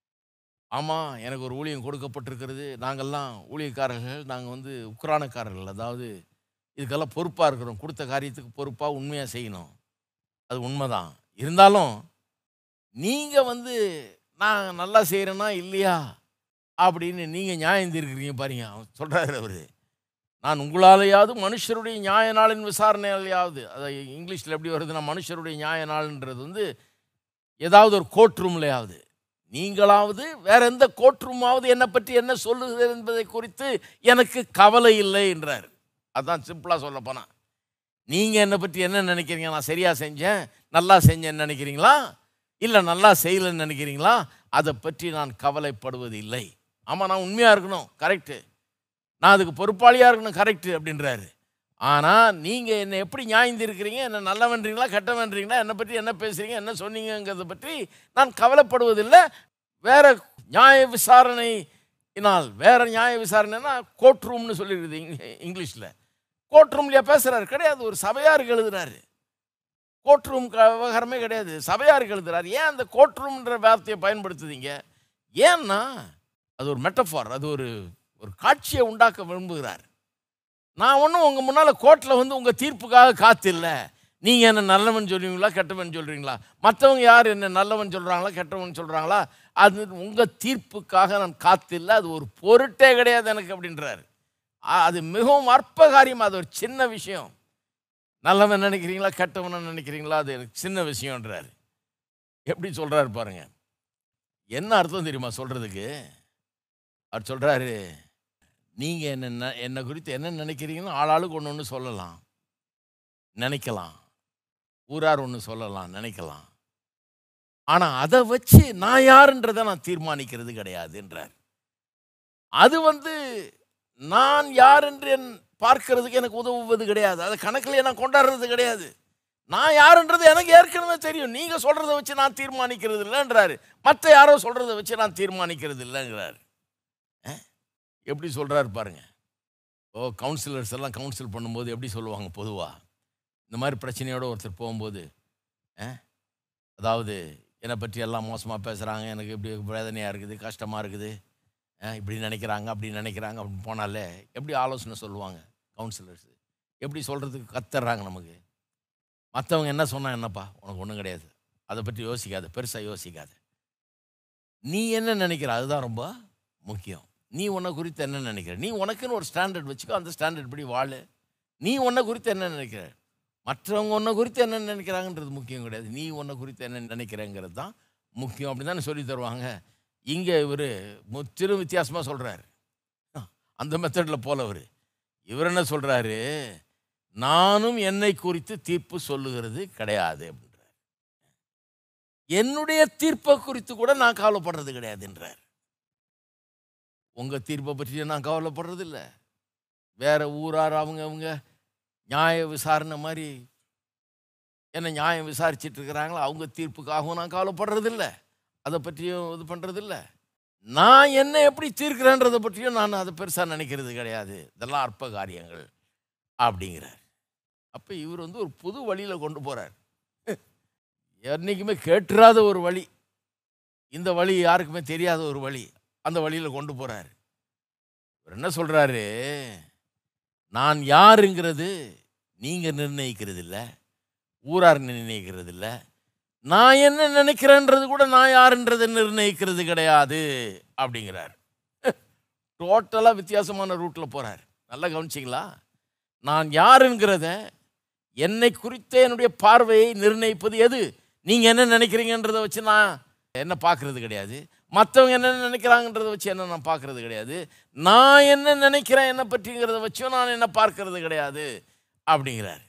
Speaker 1: ஆமாம் எனக்கு ஒரு ஊழியம் கொடுக்கப்பட்டிருக்கிறது நாங்கள்லாம் ஊழியக்காரர்கள் நாங்கள் வந்து உக்ரானக்காரர்கள் அதாவது இதுக்கெல்லாம் பொறுப்பாக இருக்கிறோம் கொடுத்த காரியத்துக்கு பொறுப்பாக உண்மையாக செய்யணும் அது உண்மைதான் இருந்தாலும் நீங்கள் வந்து நான் நல்லா செய்கிறேன்னா இல்லையா அப்படின்னு நீங்கள் நியாயம் தீர்க்கிறீங்க பாருங்க அவன் சொல்கிறாரு அவர் நான் உங்களாலேயாவது மனுஷருடைய நியாய நாளின் விசாரணையாலேயாவது அதை இங்கிலீஷில் எப்படி வருதுன்னா மனுஷருடைய நியாய நாள்ன்றது வந்து ஏதாவது ஒரு கோர்ட் ரூம்லையாவது நீங்களாவது வேற எந்த கோர்ட் ரூமாவது என்னை பற்றி என்ன சொல்லுகிறது என்பதை குறித்து எனக்கு கவலை இல்லை என்றார் அதான் சிம்பிளாக சொல்ல போனால் நீங்கள் என்னை பற்றி என்ன நினைக்கிறீங்க நான் சரியாக செஞ்சேன் நல்லா செஞ்சேன்னு நினைக்கிறீங்களா இல்லை நல்லா செய்யலைன்னு நினைக்கிறீங்களா அதை பற்றி நான் கவலைப்படுவது இல்லை ஆமாம் நான் உண்மையாக இருக்கணும் கரெக்டு நான் அதுக்கு பொறுப்பாளியாக இருக்கணும் கரெக்டு அப்படின்றாரு ஆனால் நீங்கள் என்னை எப்படி நியாயந்திருக்கிறீங்க என்ன நல்லவன்றீங்களா கெட்டவன்றீங்களா என்னை பற்றி என்ன பேசுகிறீங்க என்ன சொன்னீங்கங்கிறத பற்றி நான் கவலைப்படுவதில்லை வேற நியாய விசாரணையினால் வேற நியாய விசாரணைனா கோர்ட் ரூம்னு சொல்லியிருக்குது இங்க- இங்கிலீஷில் கோர்ட் ரூம்லையா பேசுகிறாரு கிடையாது ஒரு சபையாருக்கு எழுதுறாரு கோர்ட் ரூம் விவகாரமே கிடையாது சபையாருக்கு எழுதுறாரு ஏன் அந்த கோர்ட் ரூம்ன்ற வார்த்தையை பயன்படுத்துதீங்க ஏன்னா அது ஒரு மெட்டஃபார் அது ஒரு ஒரு காட்சியை உண்டாக்க விரும்புகிறார் நான் ஒன்றும் உங்கள் முன்னால் கோர்ட்டில் வந்து உங்கள் தீர்ப்புக்காக காத்தில்ல நீங்கள் என்ன நல்லவன் சொல்லுவீங்களா கெட்டவன் சொல்கிறீங்களா மற்றவங்க யார் என்ன நல்லவன் சொல்கிறாங்களா கெட்டவன் சொல்கிறாங்களா அது உங்கள் தீர்ப்புக்காக நான் காத்தில்லை அது ஒரு பொருட்டே கிடையாது எனக்கு அப்படின்றாரு ஆ- அது மிகவும் அற்ப காரியம் அது ஒரு சின்ன விஷயம் நல்லவன் நினைக்கிறீங்களா கெட்டவன் நினைக்கிறீங்களா அது எனக்கு சின்ன விஷயம்ன்றாரு எப்படி சொல்கிறாரு பாருங்க என்ன அர்த்தம் தெரியுமா சொல்கிறதுக்கு அவர் சொல்கிறாரு நீங்கள் என்ன ந- என்னை குறித்து என்ன நினைக்கிறீங்கன்னு ஆளாளுக்கு ஒன்று ஒன்று சொல்லலாம் நினைக்கலாம் ஊரார் ஒன்று சொல்லலாம் நினைக்கலாம் ஆனால் அதை வச்சு நான் யாருன்றதை நான் தீர்மானிக்கிறது கிடையாதுன்றார் அது வந்து நான் யார் என்று என் பார்க்கிறதுக்கு எனக்கு உதவுவது கிடையாது அதை கணக்கில் நான் கொண்டாடுறது கிடையாது நான் யாருன்றது எனக்கு ஏற்கனவே தெரியும் நீங்கள் சொல்கிறத வச்சு நான் தீர்மானிக்கிறது இல்லைன்றாரு மற்ற யாரோ சொல்கிறத வச்சு நான் தீர்மானிக்கிறது இல்லைங்கிறாரு அஹ்? எப்படி சொல்கிறாரு பாருங்க ஓ கவுன்சிலர்ஸ் எல்லாம் கவுன்சில் பண்ணும்போது எப்படி சொல்லுவாங்க பொதுவாக இந்த மாதிரி பிரச்சனையோட ஒருத்தர் போகும்போது அஹ், அதாவது என்னை பற்றி எல்லாம் மோசமாக பேசுகிறாங்க எனக்கு இப்படி வேதனையாக இருக்குது கஷ்டமாக இருக்குது அஹ், இப்படி நினைக்கிறாங்க அப்படி நினைக்கிறாங்க அப்படின்னு போனாலே எப்படி ஆலோசனை சொல்லுவாங்க கவுன்சிலர்ஸ் எப்படி சொல்கிறதுக்கு கத்துறாங்க நமக்கு மற்றவங்க என்ன சொன்னா என்னப்பா உனக்கு ஒன்றும் கிடையாது அதை பற்றி யோசிக்காத பெருசாக யோசிக்காத நீ என்ன நினைக்கிற அதுதான் ரொம்ப முக்கியம் நீ உன்னை குறித்து என்ன நினைக்கிற நீ உனக்குன்னு ஒரு ஸ்டாண்டர்ட் வச்சுக்கோ அந்த ஸ்டாண்டர்ட் படி வாழு நீ உன்னை குறித்து என்ன நினைக்கிற மற்றவங்க உன்னை குறித்து என்ன நினைக்கிறாங்கன்றது முக்கியம் கிடையாது நீ உன்னை குறித்து என்ன நினைக்கிறேங்கிறது தான் முக்கியம் அப்படி தானே சொல்லி தருவாங்க இங்கே இவர் முற்றிலும் வித்தியாசமாக சொல்கிறாரு அந்த மெத்தடில் போலவர் இவர் என்ன சொல்கிறாரு நானும் என்னை குறித்து தீர்ப்பு சொல்லுகிறது கிடையாது அப்படின்றார் என்னுடைய தீர்ப்பை குறித்து கூட நான் கவலைப்படுறது கிடையாதுன்றார் உங்கள் தீர்ப்பை பற்றி நான் கவலைப்படுறது இல்லை வேற ஊரார் அவங்க அவங்க நியாய விசாரணை மாதிரி என்ன நியாயம் விசாரிச்சிட்டு இருக்கிறாங்களோ அவங்க தீர்ப்புக்காகவும் நான் கவலைப்படுறதில்ல அதை பற்றியும் இது பண்ணுறதில்ல நான் என்ன எப்படி தீர்க்கிறேன்றதை பற்றியும் நான் அதை பெருசாக நினைக்கிறது கிடையாது இதெல்லாம் அற்ப காரியங்கள் அப்படிங்கிறார் அப்போ இவர் வந்து ஒரு புது வழியில் கொண்டு போகிறார் என்றைக்குமே கேட்டுறாத ஒரு வழி இந்த வழி யாருக்குமே தெரியாத ஒரு வழி அந்த வழியில் கொண்டு போகிறார் இவர் என்ன சொல்றாரு நான் யாருங்கிறது நீங்க நிர்ணயிக்கிறது இல்லை ஊரார் நிர்ணயிக்கிறது இல்லை நான் என்ன நினைக்கிறேன்றது கூட நான் யாருன்றதை நிர்ணயிக்கிறது கிடையாது அப்படிங்கிறார் டோட்டலாக வித்தியாசமான ரூட்டில் போகிறார் நல்லா கவனிச்சிங்களா நான் யாருங்கிறத என்னை குறித்த என்னுடைய பார்வையை நிர்ணயிப்பது எது நீங்கள் என்ன நினைக்கிறீங்கன்றதை வச்சு நான் என்ன பார்க்கறது கிடையாது மற்றவங்க என்ன நினைக்கிறாங்கன்றதை வச்சு என்ன நான் பார்க்கறது கிடையாது நான் என்ன நினைக்கிறேன் என்ன பற்றிங்கிறத வச்சும் நான் என்ன பார்க்கறது கிடையாது அப்படிங்கிறார்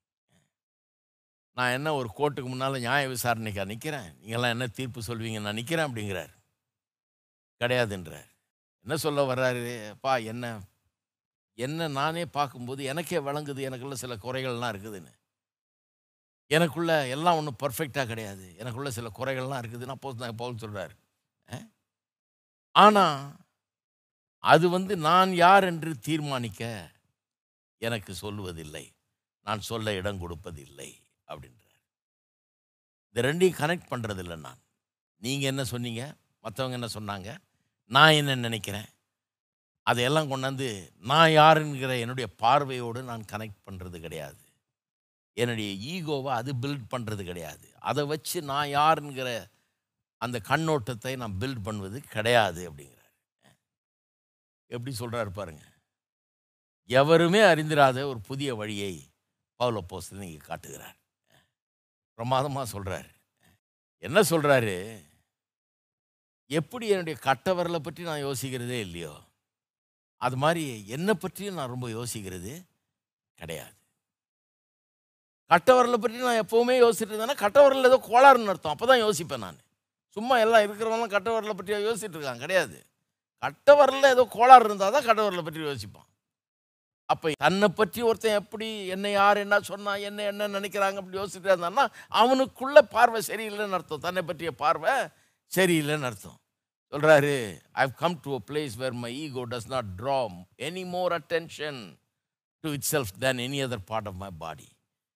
Speaker 1: நான் என்ன ஒரு கோர்ட்டுக்கு முன்னால் நியாய விசாரணைக்கா நிற்கிறேன் நீங்கள்லாம் என்ன தீர்ப்பு சொல்வீங்க நான் நிற்கிறேன் அப்படிங்கிறார் கிடையாதுன்றார் என்ன சொல்ல வர்றாரு அப்பா என்ன என்ன நானே பார்க்கும்போது எனக்கே விளங்குது எனக்குள்ள சில குறைகள்லாம் இருக்குதுன்னு எனக்குள்ள எல்லாம் ஒன்றும் பர்ஃபெக்டாக கிடையாது எனக்குள்ள சில குறைகள்லாம் இருக்குதுன்னு அப்போ நான் பவுல் சொல்கிறார் ஆனால் அது வந்து நான் யார் என்று தீர்மானிக்க எனக்கு சொல்லுவதில்லை நான் சொல்ல இடம் கொடுப்பதில்லை அப்படின்றார் இந்த ரெண்டையும் கனெக்ட் பண்ணுறதில்ல நான் நீங்கள் என்ன சொன்னீங்க மற்றவங்க என்ன சொன்னாங்க நான் என்ன நினைக்கிறேன் அதையெல்லாம் கொண்டாந்து நான் யாருங்கிற என்னுடைய பார்வையோடு நான் கனெக்ட் பண்ணுறது கிடையாது என்னுடைய ஈகோவை அது பில்ட் பண்ணுறது கிடையாது அதை வச்சு நான் யாருங்கிற அந்த கண்ணோட்டத்தை நான் பில்ட் பண்ணுவது கிடையாது அப்படிங்கிறார் எப்படி சொல்கிறாரு பாருங்க எவருமே அறிந்திராத ஒரு புதிய வழியை பவுல போஸ்ட் நீங்கள் காட்டுகிறார் பிரமாதமாக சொல்கிறார் என்ன சொல்கிறாரு எப்படி என்னுடைய கட்டவரலை பற்றி நான் யோசிக்கிறதே இல்லையோ அது மாதிரி என்னை பற்றியும் நான் ரொம்ப யோசிக்கிறது கிடையாது கட்டவரலை பற்றி நான் எப்போவுமே யோசிச்சுட்டு இருந்தேன்னா கட்டவரல் ஏதோ கோளாறுன்னு அர்த்தம் அப்போ தான் யோசிப்பேன் நான் சும்மா எல்லாம் இருக்கிறவங்களாம் கட்டவரலை பற்றி யோசிச்சுட்டு இருக்காங்க கிடையாது கட்டவரலில் ஏதோ கோளாறு இருந்தால் தான் கட்டவரலை பற்றி யோசிப்பான் அப்போ தன்னை பற்றி ஒருத்தன் எப்படி என்ன யார் என்ன சொன்னா என்ன என்ன நினைக்கிறாங்க அப்படி யோசிச்சுட்டு இருந்தான்னா அவனுக்குள்ள பார்வை சரியில்லைன்னு அர்த்தம் தன்னை பற்றிய பார்வை சரியில்லைன்னு அர்த்தம் சொல்கிறாரு I come to a place where my ego does not draw any more attention to itself than any other part of my body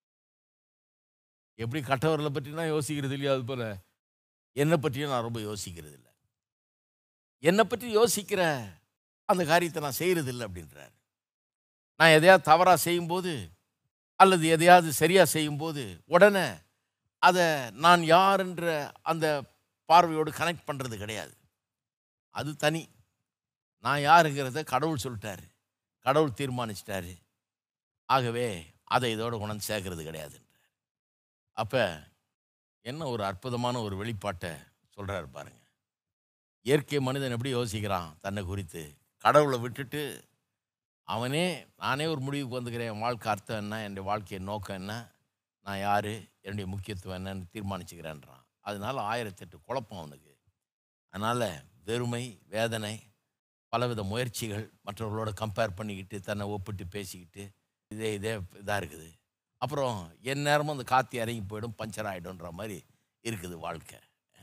Speaker 1: எப்படி கட்டவர்களை பற்றி நான் யோசிக்கிறது இல்லையா அது போல் என்னை பற்றியும் நான் ரொம்ப யோசிக்கிறது இல்லை என்னை பற்றி யோசிக்கிற அந்த காரியத்தை நான் செய்கிறது இல்லை அப்படின்றார் நான் எதையாவது தவறாக செய்யும்போது அல்லது எதையாவது சரியாக செய்யும்போது உடனே அதை நான் யாருன்ற அந்த பார்வையோடு கனெக்ட் பண்ணுறது கிடையாது அது தனி நான் யாருங்கிறத கடவுள் சொல்லிட்டாரு கடவுள் தீர்மானிச்சிட்டாரு ஆகவே அதை இதோட கொண்டாந்து சேர்க்கறது கிடையாதுன்றார் அப்போ என்ன ஒரு அற்புதமான ஒரு வெளிப்பாட்டை சொல்கிறாரு பாருங்க இயற்கை மனிதன் எப்படி யோசிக்கிறான் தன்னை குறித்து கடவுளை விட்டுட்டு அவனே நானே ஒரு முடிவுக்கு வந்துக்கிறேன் என் வாழ்க்கை அர்த்தம் என்ன என்னுடைய வாழ்க்கையின் நோக்கம் என்ன நான் யார் என்னுடைய முக்கியத்துவம் என்னன்னு தீர்மானிச்சுக்கிறேன்றான் அதனால ஆயிரத்தெட்டு குழப்பம் அவனுக்கு அதனால் வெறுமை வேதனை பலவித முயற்சிகள் மற்றவர்களோட கம்பேர் பண்ணிக்கிட்டு தன்னை ஒப்பிட்டு பேசிக்கிட்டு இதே இதே இதாக இருக்குது அப்புறம் என் நேரமும் அந்த காற்று இறங்கி போயிடும் பஞ்சர் ஆகிடும்ன்ற மாதிரி இருக்குது வாழ்க்கை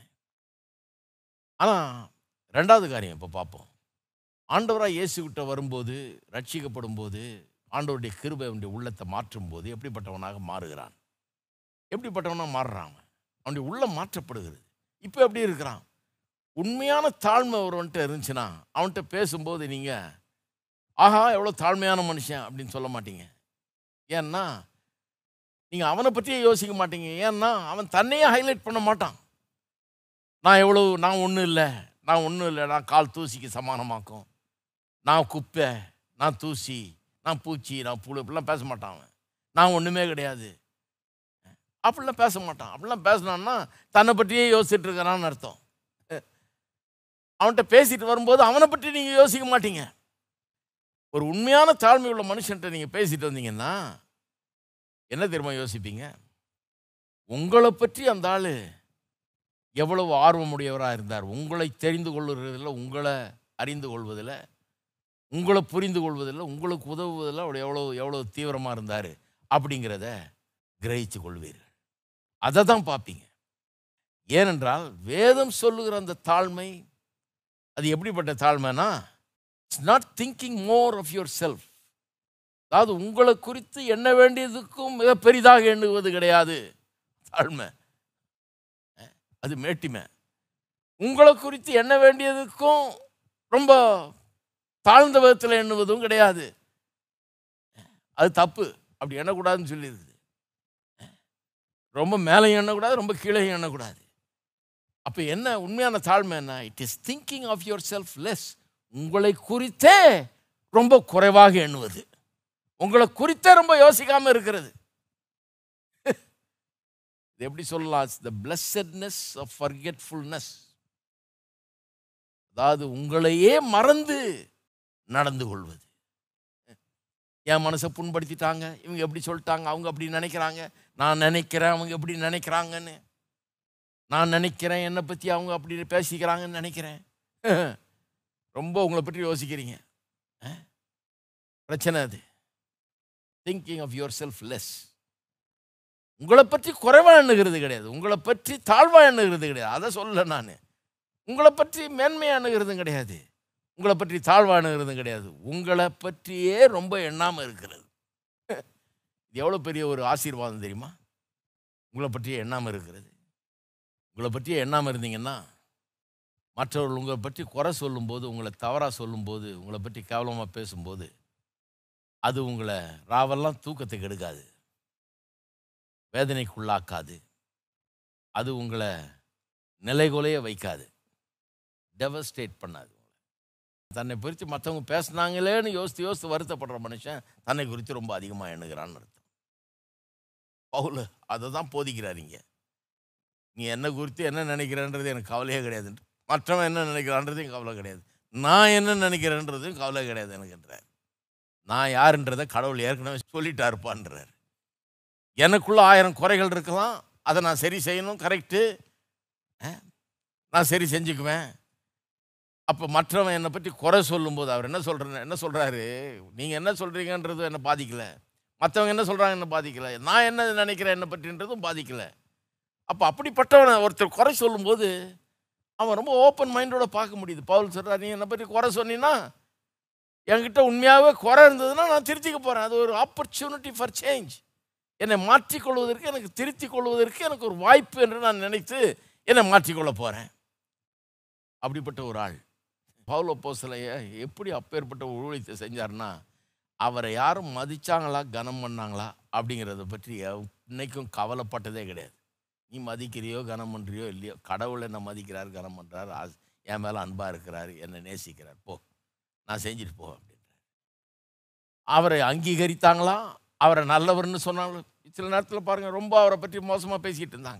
Speaker 1: ஆனால் ரெண்டாவது காரியம் இப்போ பார்ப்போம் ஆண்டவராக இயேசுகிட்ட வரும்போது ரட்சிக்கப்படும் போது ஆண்டவருடைய கிருபை அவனுடைய உள்ளத்தை மாற்றும் போது எப்படிப்பட்டவனாக மாறுகிறான் எப்படிப்பட்டவனாக மாறுறான் அவன் அவனுடைய உள்ளம் மாற்றப்படுகிறது இப்போ எப்படி இருக்கிறான் உண்மையான தாழ்மை ஒருவன்ட்ட இருந்துச்சுன்னா அவன்கிட்ட பேசும்போது நீங்கள் ஆஹா எவ்வளோ தாழ்மையான மனுஷன் அப்படின்னு சொல்ல மாட்டீங்க ஏன்னா நீங்கள் அவனை பற்றியே யோசிக்க மாட்டீங்க ஏன்னா அவன் தன்னையே ஹைலைட் பண்ண மாட்டான் நான் எவ்வளோ நான் ஒன்றும் இல்லை நான் ஒன்றும் இல்லை நான் கால் தூசிக்கு சமானமாக்கும் நான் குப்பை நான் தூசி நான் பூச்சி நான் புழு இப்படிலாம் பேச மாட்டான் அவன் நான் ஒன்றுமே கிடையாது அப்படிலாம் பேச மாட்டான் அப்படிலாம் பேசினான்னா தன்னை பற்றியே யோசிச்சுட்டு இருக்கிறான்னு அர்த்தம் அவன்கிட்ட பேசிட்டு வரும்போது அவனை பற்றி நீங்கள் யோசிக்க மாட்டீங்க ஒரு உண்மையான தாழ்மை உள்ள மனுஷன்ட்ட நீங்கள் பேசிட்டு வந்தீங்கன்னா என்ன தெரியுமா யோசிப்பீங்க உங்களை பற்றி அந்த ஆள் எவ்வளவு ஆர்வமுடையவராக இருந்தார் உங்களை தெரிந்து கொள்வதில் உங்களை அறிந்து கொள்வதில் உங்களை புரிந்து கொள்வதில் உங்களுக்கு உதவுவதில் அவர் எவ்வளோ எவ்வளோ தீவிரமாக இருந்தார் அப்படிங்கிறத கிரகித்து கொள்வீர்கள் அதை தான் பார்ப்பீங்க ஏனென்றால் வேதம் சொல்லுகிற அந்த தாழ்மை அது எப்படிப்பட்ட தாழ்மைனா it's not thinking more of yourself அதாவது உங்களை குறித்து எண்ண வேண்டியதுக்கும் மிக பெரிதாக எண்ணுவது கிடையாது தாழ்மை அது மேட்டிமை உங்களை குறித்து எண்ண வேண்டியதுக்கும் ரொம்ப தாழ்ந்த விதத்தில் எண்ணுவதும் கிடையாது அது தப்பு அப்படி எண்ணக்கூடாதுன்னு சொல்லியிருக்குது ரொம்ப மேலே எண்ணக்கூடாது ரொம்ப கீழே எண்ணக்கூடாது அப்போ என்ன உண்மையான தாழ்மை என்ன it is thinking of yourself less உங்களை குறித்தே ரொம்ப குறைவாக எண்ணுவது உங்களை குறித்தே ரொம்ப யோசிக்காமல் இருக்கிறது இது எப்படி சொல்லலாம் த பிளஸட்னஸ் ஆஃப் ஃபர்கெட்ஃபுல்னஸ் அதாவது உங்களையே மறந்து நடந்து கொள்வது என் மனசை புண்படுத்திட்டாங்க இவங்க எப்படி சொல்லிட்டாங்க அவங்க அப்படி நினைக்கிறாங்க நான் நினைக்கிறேன் அவங்க எப்படி நினைக்கிறாங்கன்னு நான் நினைக்கிறேன் என்னை பற்றி அவங்க அப்படி பேசிக்கிறாங்கன்னு நினைக்கிறேன் ரொம்ப உங்களை பற்றி யோசிக்கிறீங்க அஹ்? பிரச்சனை அது thinking of yourself less உங்களை பற்றி குறைவாக எண்ணுகிறது கிடையாது உங்களை பற்றி தாழ்வாக எண்ணுகிறது கிடையாது அதை சொல்லலை நான் உங்களை பற்றி மேன்மையாக எண்ணுகிறதும் கிடையாது உங்களை பற்றி தாழ்வாக எண்ணுகிறதும் கிடையாது உங்களை பற்றியே ரொம்ப எண்ணாமல் இருக்கிறது இது எவ்வளோ பெரிய ஒரு ஆசீர்வாதம் தெரியுமா உங்களை பற்றியே எண்ணாமல் இருக்கிறது உங்களை பற்றியே எண்ணாமல் இருந்தீங்கன்னா மற்றவர்கள் உங்களை பற்றி குறை சொல்லும்போது உங்களை தவறாக சொல்லும்போது உங்களை பற்றி கேவலமாக பேசும்போது அது உங்களை ராவெல்லாம் தூக்கத்துக்கு எடுக்காது வேதனைக்குள்ளாக்காது அது உங்களை நிலைகுலைய வைக்காது டெவஸ்டேட் பண்ணாது உங்களை தன்னை குறித்து மற்றவங்க பேசுனாங்களேன்னு யோசித்து யோசித்து வருத்தப்படுற மனுஷன் தன்னை குறித்து ரொம்ப அதிகமாக எண்ணுகிறான்னு அர்த்தம் பவுல் அதை தான் போதிக்கிறார் இங்க நீ என்ன குறித்து என்ன நினைக்கிறேன்றது எனக்கு கவலையே கிடையாது மற்றவன் என்ன நினைக்கிறான்றதையும் கவலை கிடையாது நான் என்ன நினைக்கிறேன்றதையும் கவலை கிடையாது எனக்குன்றார் நான் யாருன்றதை கடவுள் ஏற்கனவே சொல்லிட்டா இருப்பான்றார் எனக்குள்ள ஆயிரம் குறைகள் இருக்கலாம் அதை நான் சரி செய்யணும் கரெக்டு நான் சரி செஞ்சுக்குவேன் அப்போ மற்றவன் என்னை பற்றி குறை சொல்லும்போது அவர் என்ன சொல்கிறேன் என்ன சொல்கிறாரு நீங்கள் என்ன சொல்கிறீங்கன்றது என்னை பாதிக்கல மற்றவங்க என்ன சொல்கிறாங்க என்ன பாதிக்கல நான் என்ன நினைக்கிறேன் என்னை பற்றின்றதும் பாதிக்கல அப்போ அப்படிப்பட்டவனை ஒருத்தர் குறை சொல்லும்போது அவன் ரொம்ப ஓப்பன் மைண்டோட பார்க்க முடியுது பவுல் சொல்கிறார் நீ என்னை பற்றி குறை சொன்னீன்னா என்கிட்ட உண்மையாகவே குறை இருந்ததுன்னா நான் திருத்திக்க போகிறேன் அது ஒரு ஆப்பர்ச்சுனிட்டி ஃபார் சேஞ்ச் என்னை மாற்றிக்கொள்வதற்கு எனக்கு திருத்திக் கொள்வதற்கு எனக்கு ஒரு வாய்ப்பு என்று நான் நினைத்து என்னை மாற்றிக்கொள்ள போகிறேன் அப்படிப்பட்ட ஒரு ஆள் பவுல போசலைய எப்படி அப்பேற்பட்ட ஒரு ஊழியத்தை செஞ்சார்னா அவரை யாரும் மதிச்சாங்களா கனம் பண்ணாங்களா அப்படிங்கிறத பற்றி இன்னைக்கும் கவலைப்பட்டதே கிடையாது நீ மதிக்கிறியோ கனம் பண்ணுறியோ இல்லையோ கடவுள் என்ன மதிக்கிறார் கனம் பண்ணுறார் ஆஸ்- என் மேலே அன்பாக இருக்கிறார் என்னை நேசிக்கிறார் போ நான் செஞ்சுட்டு போ அப்படின்றார் அவரை அங்கீகரித்தாங்களா அவரை நல்லவர்னு சொன்னாங்க சில நேரத்தில் பாருங்கள் ரொம்ப அவரை பற்றி மோசமாக பேசிக்கிட்டு இருந்தாங்க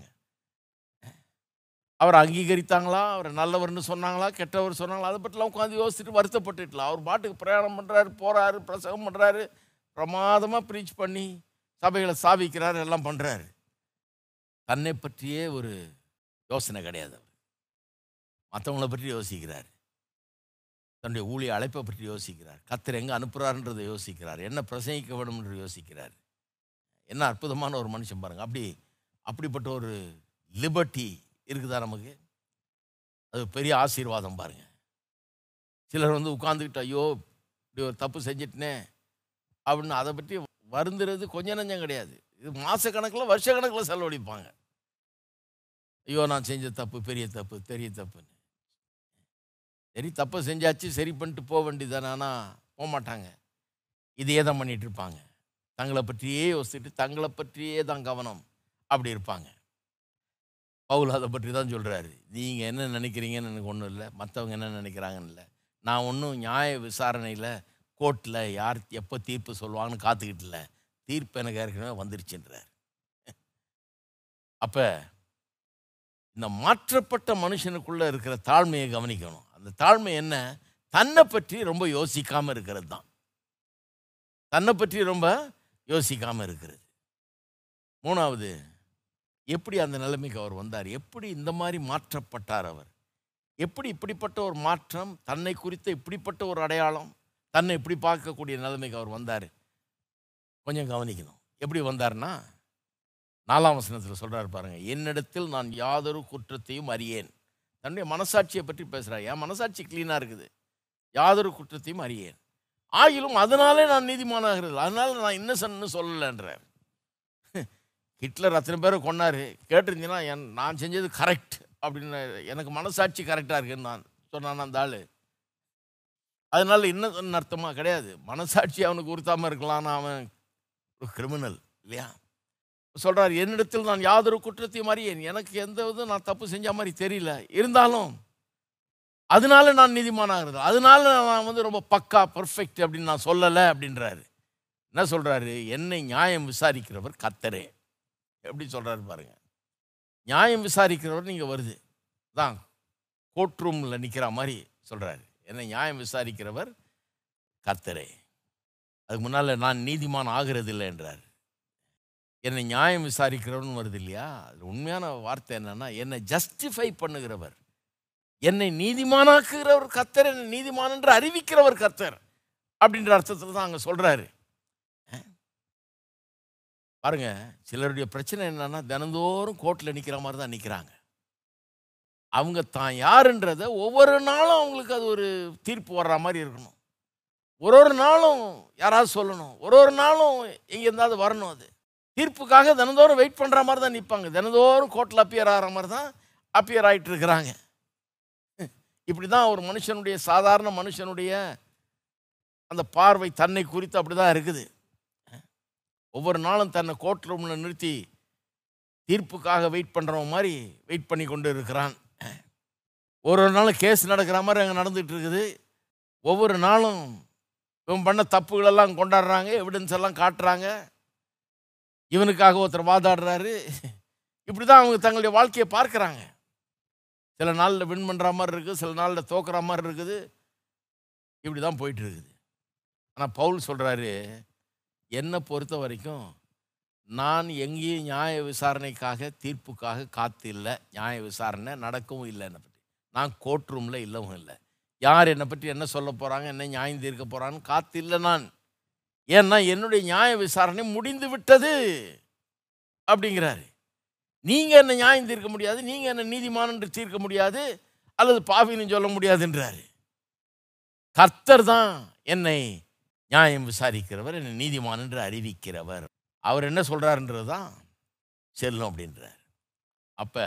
Speaker 1: அவரை அங்கீகரித்தாங்களா அவரை நல்லவர்னு சொன்னாங்களா கெட்டவர் சொன்னாங்களா அதை பற்றிலாம் உட்காந்து யோசிச்சுட்டு வருத்தப்பட்டுட்டலாம் அவர் பாட்டுக்கு பிரயாணம் பண்ணுறாரு போகிறாரு பிரசவம் பண்ணுறாரு பிரமாதமாக ப்ரீச் பண்ணி சபைகளை சாவிக்கிறார் எல்லாம் பண்ணுறாரு தன்னை பற்றியே ஒரு யோசனை கிடையாது அவர் மற்றவங்கள பற்றி யோசிக்கிறார் தன்னுடைய ஊழிய அழைப்பை பற்றி யோசிக்கிறார் கத்தர் எங்கே அனுப்புகிறாருன்றதை யோசிக்கிறார் என்ன பிரசங்கிக்க வேண்டும் என்று யோசிக்கிறார் என்ன அற்புதமான ஒரு மனுஷன் பாருங்க அப்படி அப்படிப்பட்ட ஒரு லிபர்ட்டி இருக்குதா நமக்கு அது பெரிய ஆசீர்வாதம் பாருங்க சிலர் வந்து உட்காந்துக்கிட்டு ஐயோ இப்படி ஒரு தப்பு செஞ்சிட்டனே அப்படின்னு அதை பற்றி வருந்துறது கொஞ்சம் நஞ்சம் கிடையாது இது மாதக்கணக்கில் வருஷக்கணக்கில் செலவழிப்பாங்க ஐயோ நான் செஞ்ச தப்பு பெரிய தப்பு பெரிய தப்புன்னு சரி தப்பை செஞ்சாச்சு சரி பண்ணிட்டு போக வேண்டியதானே ஆனால் போக மாட்டாங்க இதையே தான் பண்ணிட்டு இருப்பாங்க தங்களை பற்றியே யோசிச்சுட்டு தங்களை பற்றியே தான் கவனம் அப்படி இருப்பாங்க பவுல் அதை பற்றி தான் சொல்கிறாரு நீங்கள் என்ன நினைக்கிறீங்கன்னு எனக்கு ஒன்றும் இல்லை மற்றவங்க என்ன நினைக்கிறாங்கன்னு இல்லை நான் ஒன்றும் நியாய விசாரணையில் கோர்ட்டில் யார் எப்போ தீர்ப்பு சொல்லுவாங்கன்னு காத்துக்கிட்டு இல்லை தீர்ப்பு எனக்கு ஏற்கனவே வந்துருச்சுன்றார் அப்போ இந்த மாற்றப்பட்ட மனுஷனுக்குள்ளே இருக்கிற தாழ்மையை கவனிக்கணும் அந்த தாழ்மை என்ன தன்னை பற்றி ரொம்ப யோசிக்காமல் இருக்கிறது தான் தன்னை பற்றி ரொம்ப யோசிக்காமல் இருக்கிறது மூணாவது எப்படி அந்த நிலைமைக்கு அவர் வந்தார் எப்படி இந்த மாதிரி மாற்றப்பட்டார் அவர் எப்படி இப்படிப்பட்ட ஒரு மாற்றம் தன்னை குறித்த இப்படிப்பட்ட ஒரு அடையாளம் தன்னை இப்படி பார்க்கக்கூடிய நிலைமைக்கு அவர் வந்தார் கொஞ்சம் கவனிக்கணும் எப்படி வந்தார்னா நாலாம் வசனத்தில் சொல்கிறார் பாருங்க என்னிடத்தில் நான் யாதொரு குற்றத்தையும் அறியேன் தன்னுடைய மனசாட்சியை பற்றி பேசுகிறார் என் மனசாட்சி க்ளீனாக இருக்குது யாதொரு குற்றத்தையும் அறியேன் ஆகிலும் அதனாலே நான் நீதிமானாகிறது அதனால நான் இன்னசென்ட்னு சொல்லலைன்றார் ஹிட்லர் அத்தனை பேரை கொன்னாரு கேட்டிருந்தீங்கன்னா என் நான் செஞ்சது கரெக்ட் அப்படின்னு எனக்கு மனசாட்சி கரெக்டாக இருக்குன்னு நான் சொன்னான் அந்த ஆள் அதனால இன்னும் அர்த்தமா கிடையாது மனசாட்சி அவனுக்கு உறுத்தாமல் இருக்கலாம்னு அவன் ஒரு கிரிமினல் இல்லையா சொல்றார் என்னிடத்தில் நான் யாதொரு குற்றத்தையும் அறியேன் எனக்கு எந்த இதுவும் நான் தப்பு செஞ்ச மாதிரி தெரியல இருந்தாலும் அதனால நான் நீதிமானாகிறது அதனால நான் வந்து ரொம்ப பக்கா பர்ஃபெக்ட் அப்படின்னு நான் சொல்லலை அப்படின்றாரு என்ன சொல்றாரு என்னை நியாயம் விசாரிக்கிறவர் கத்தரே எப்படி சொல்றாரு பாருங்க நியாயம் விசாரிக்கிறவர் நீங்க வருது தான் கோர்ட் ரூமில் நிற்கிற மாதிரி சொல்றாரு என்னை நியாயம் விசாரிக்கிறவர் கர்த்தரே அதுக்கு முன்னால் நான் நீதிமான் ஆகிறது இல்லை என்றார் என்னை நியாயம் விசாரிக்கிறவர்னு வருது இல்லையா அது உண்மையான வார்த்தை என்னன்னா என்னை ஜஸ்டிஃபை பண்ணுகிறவர் என்னை நீதிமானாக்குகிறவர் கர்த்தர் என்னை நீதிமான் என்று அறிவிக்கிறவர் கர்த்தர் அப்படின்ற அர்த்தத்தில் தான் அங்கே சொல்கிறாரு பாருங்க சிலருடைய பிரச்சனை என்னன்னா தினந்தோறும் கோர்ட்டில் நிற்கிற மாதிரி தான் நிற்கிறாங்க அவங்க தான் யாருன்றதை ஒவ்வொரு நாளும் அவங்களுக்கு அது ஒரு தீர்ப்பு வர்ற மாதிரி இருக்கணும் ஒரு ஒரு நாளும் யாராவது சொல்லணும் ஒரு ஒரு நாளும் எங்கே இருந்தாவது வரணும் அது தீர்ப்புக்காக தினந்தோறும் வெயிட் பண்ணுற மாதிரி தான் நிற்பாங்க தினந்தோறும் கோர்ட்டில் அப்பியர் ஆகிற மாதிரி தான் அப்பியர் ஆகிட்டு இருக்கிறாங்க இப்படி தான் ஒரு மனுஷனுடைய சாதாரண மனுஷனுடைய அந்த பார்வை தன்னை குறித்து அப்படி தான் இருக்குது ஒவ்வொரு நாளும் தன்னை கோர்ட் ரூமில் நிறுத்தி தீர்ப்புக்காக வெயிட் பண்ணுறவன் மாதிரி வெயிட் பண்ணி கொண்டு இருக்கிறான் ஒரு ஒரு நாளும் கேஸ் நடக்கிற மாதிரி அங்கே நடந்துகிட்டு இருக்குது ஒவ்வொரு நாளும் இவன் பண்ண தப்புகளெல்லாம் கொண்டாடுறாங்க எவிடன்ஸ் எல்லாம் காட்டுறாங்க இவனுக்காக ஒருத்தர் வாதாடுறாரு இப்படி தான் அவங்க தங்களுடைய வாழ்க்கையை பார்க்குறாங்க சில நாளில் வின் பண்ணுற மாதிரி இருக்குது சில நாளில் தோக்குற மாதிரி இருக்குது இப்படி தான் போயிட்டு இருக்குது ஆனால் பவுல் சொல்கிறாரு என்னை பொறுத்த வரைக்கும் நான் எங்கேயும் நியாய விசாரணைக்காக தீர்ப்புக்காக காத்து இல்லை நியாய விசாரணை நடக்கவும் இல்லை என்னை பற்றி நான் கோர்ட் ரூமில் இல்லவும் இல்லை யார் என்னை பற்றி என்ன சொல்ல போகிறாங்க என்ன நியாயம் தீர்க்க போகிறான்னு காத்து இல்லை நான் ஏன்னா என்னுடைய நியாய விசாரணை முடிந்து விட்டது அப்படிங்கிறாரு நீங்கள் என்ன நியாயம் தீர்க்க முடியாது நீங்கள் என்ன நீதிமான் என்று தீர்க்க முடியாது அல்லது பாவின்னு சொல்ல முடியாதுன்றாரு கர்த்தர் தான் என்னை நியாயம் விசாரிக்கிறவர் என்னை நீதிமான் என்று அறிவிக்கிறவர் அவர் என்ன சொல்கிறாருன்றது தான் செல்லும் அப்படின்றார் அப்போ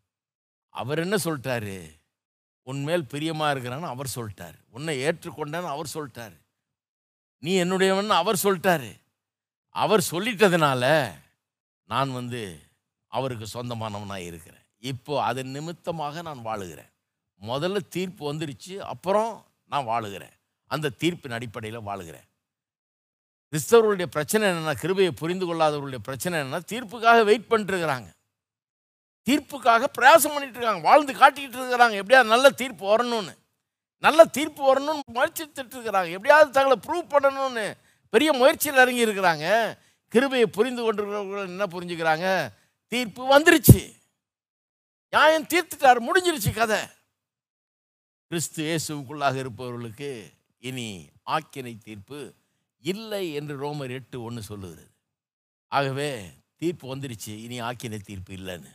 Speaker 1: அவர் என்ன சொல்லிட்டாரு உன்மேல் பிரியமாக இருக்கிறான்னு அவர் சொல்லிட்டார் உன்னை ஏற்றுக்கொண்டேன்னு அவர் சொல்லிட்டாரு நீ என்னுடையவன் அவர் சொல்லிட்டாரு அவர் சொல்லிட்டதுனால நான் வந்து அவருக்கு சொந்தமானவனாக இருக்கிறேன் இப்போ அதன் நிமித்தமாக நான் வாழுகிறேன் முதல்ல தீர்ப்பு வந்துருச்சு அப்புறம் நான் வாழுகிறேன் அந்த தீர்ப்பின் அடிப்படையில் வாழுகிறேன் கிறிஸ்தவர்களுடைய பிரச்சனை என்னென்னா கிருபையை புரிந்து கொள்ளாதவர்களுடைய பிரச்சனை என்னென்னா தீர்ப்புக்காக வெயிட் பண்ணிட்டு இருக்கிறாங்க தீர்ப்புக்காக பிரயாசம் பண்ணிட்டு இருக்காங்க வாழ்ந்து காட்டிக்கிட்டு இருக்கிறாங்க எப்படியாவது நல்ல தீர்ப்பு வரணும்னு நல்ல தீர்ப்பு வரணும்னு முயற்சித்துட்டு இருக்கிறாங்க எப்படியாவது தங்களை ப்ரூவ் பண்ணணும்னு பெரிய முயற்சியில் இறங்கி இருக்கிறாங்க கிருபையை புரிந்து கொண்டிருக்கிறவர்கள் என்ன புரிஞ்சுக்கிறாங்க தீர்ப்பு வந்துருச்சு நியாயம் தீர்த்துட்டார் முடிஞ்சிருச்சு கதை கிறிஸ்து இயேசுவுக்குள்ளாக இருப்பவர்களுக்கு இனி ஆக்கினை தீர்ப்பு இல்லை என்று ரோமர் எட்டு ஒன்று சொல்லுகிறது ஆகவே தீர்ப்பு வந்துருச்சு இனி ஆக்கினை தீர்ப்பு இல்லைன்னு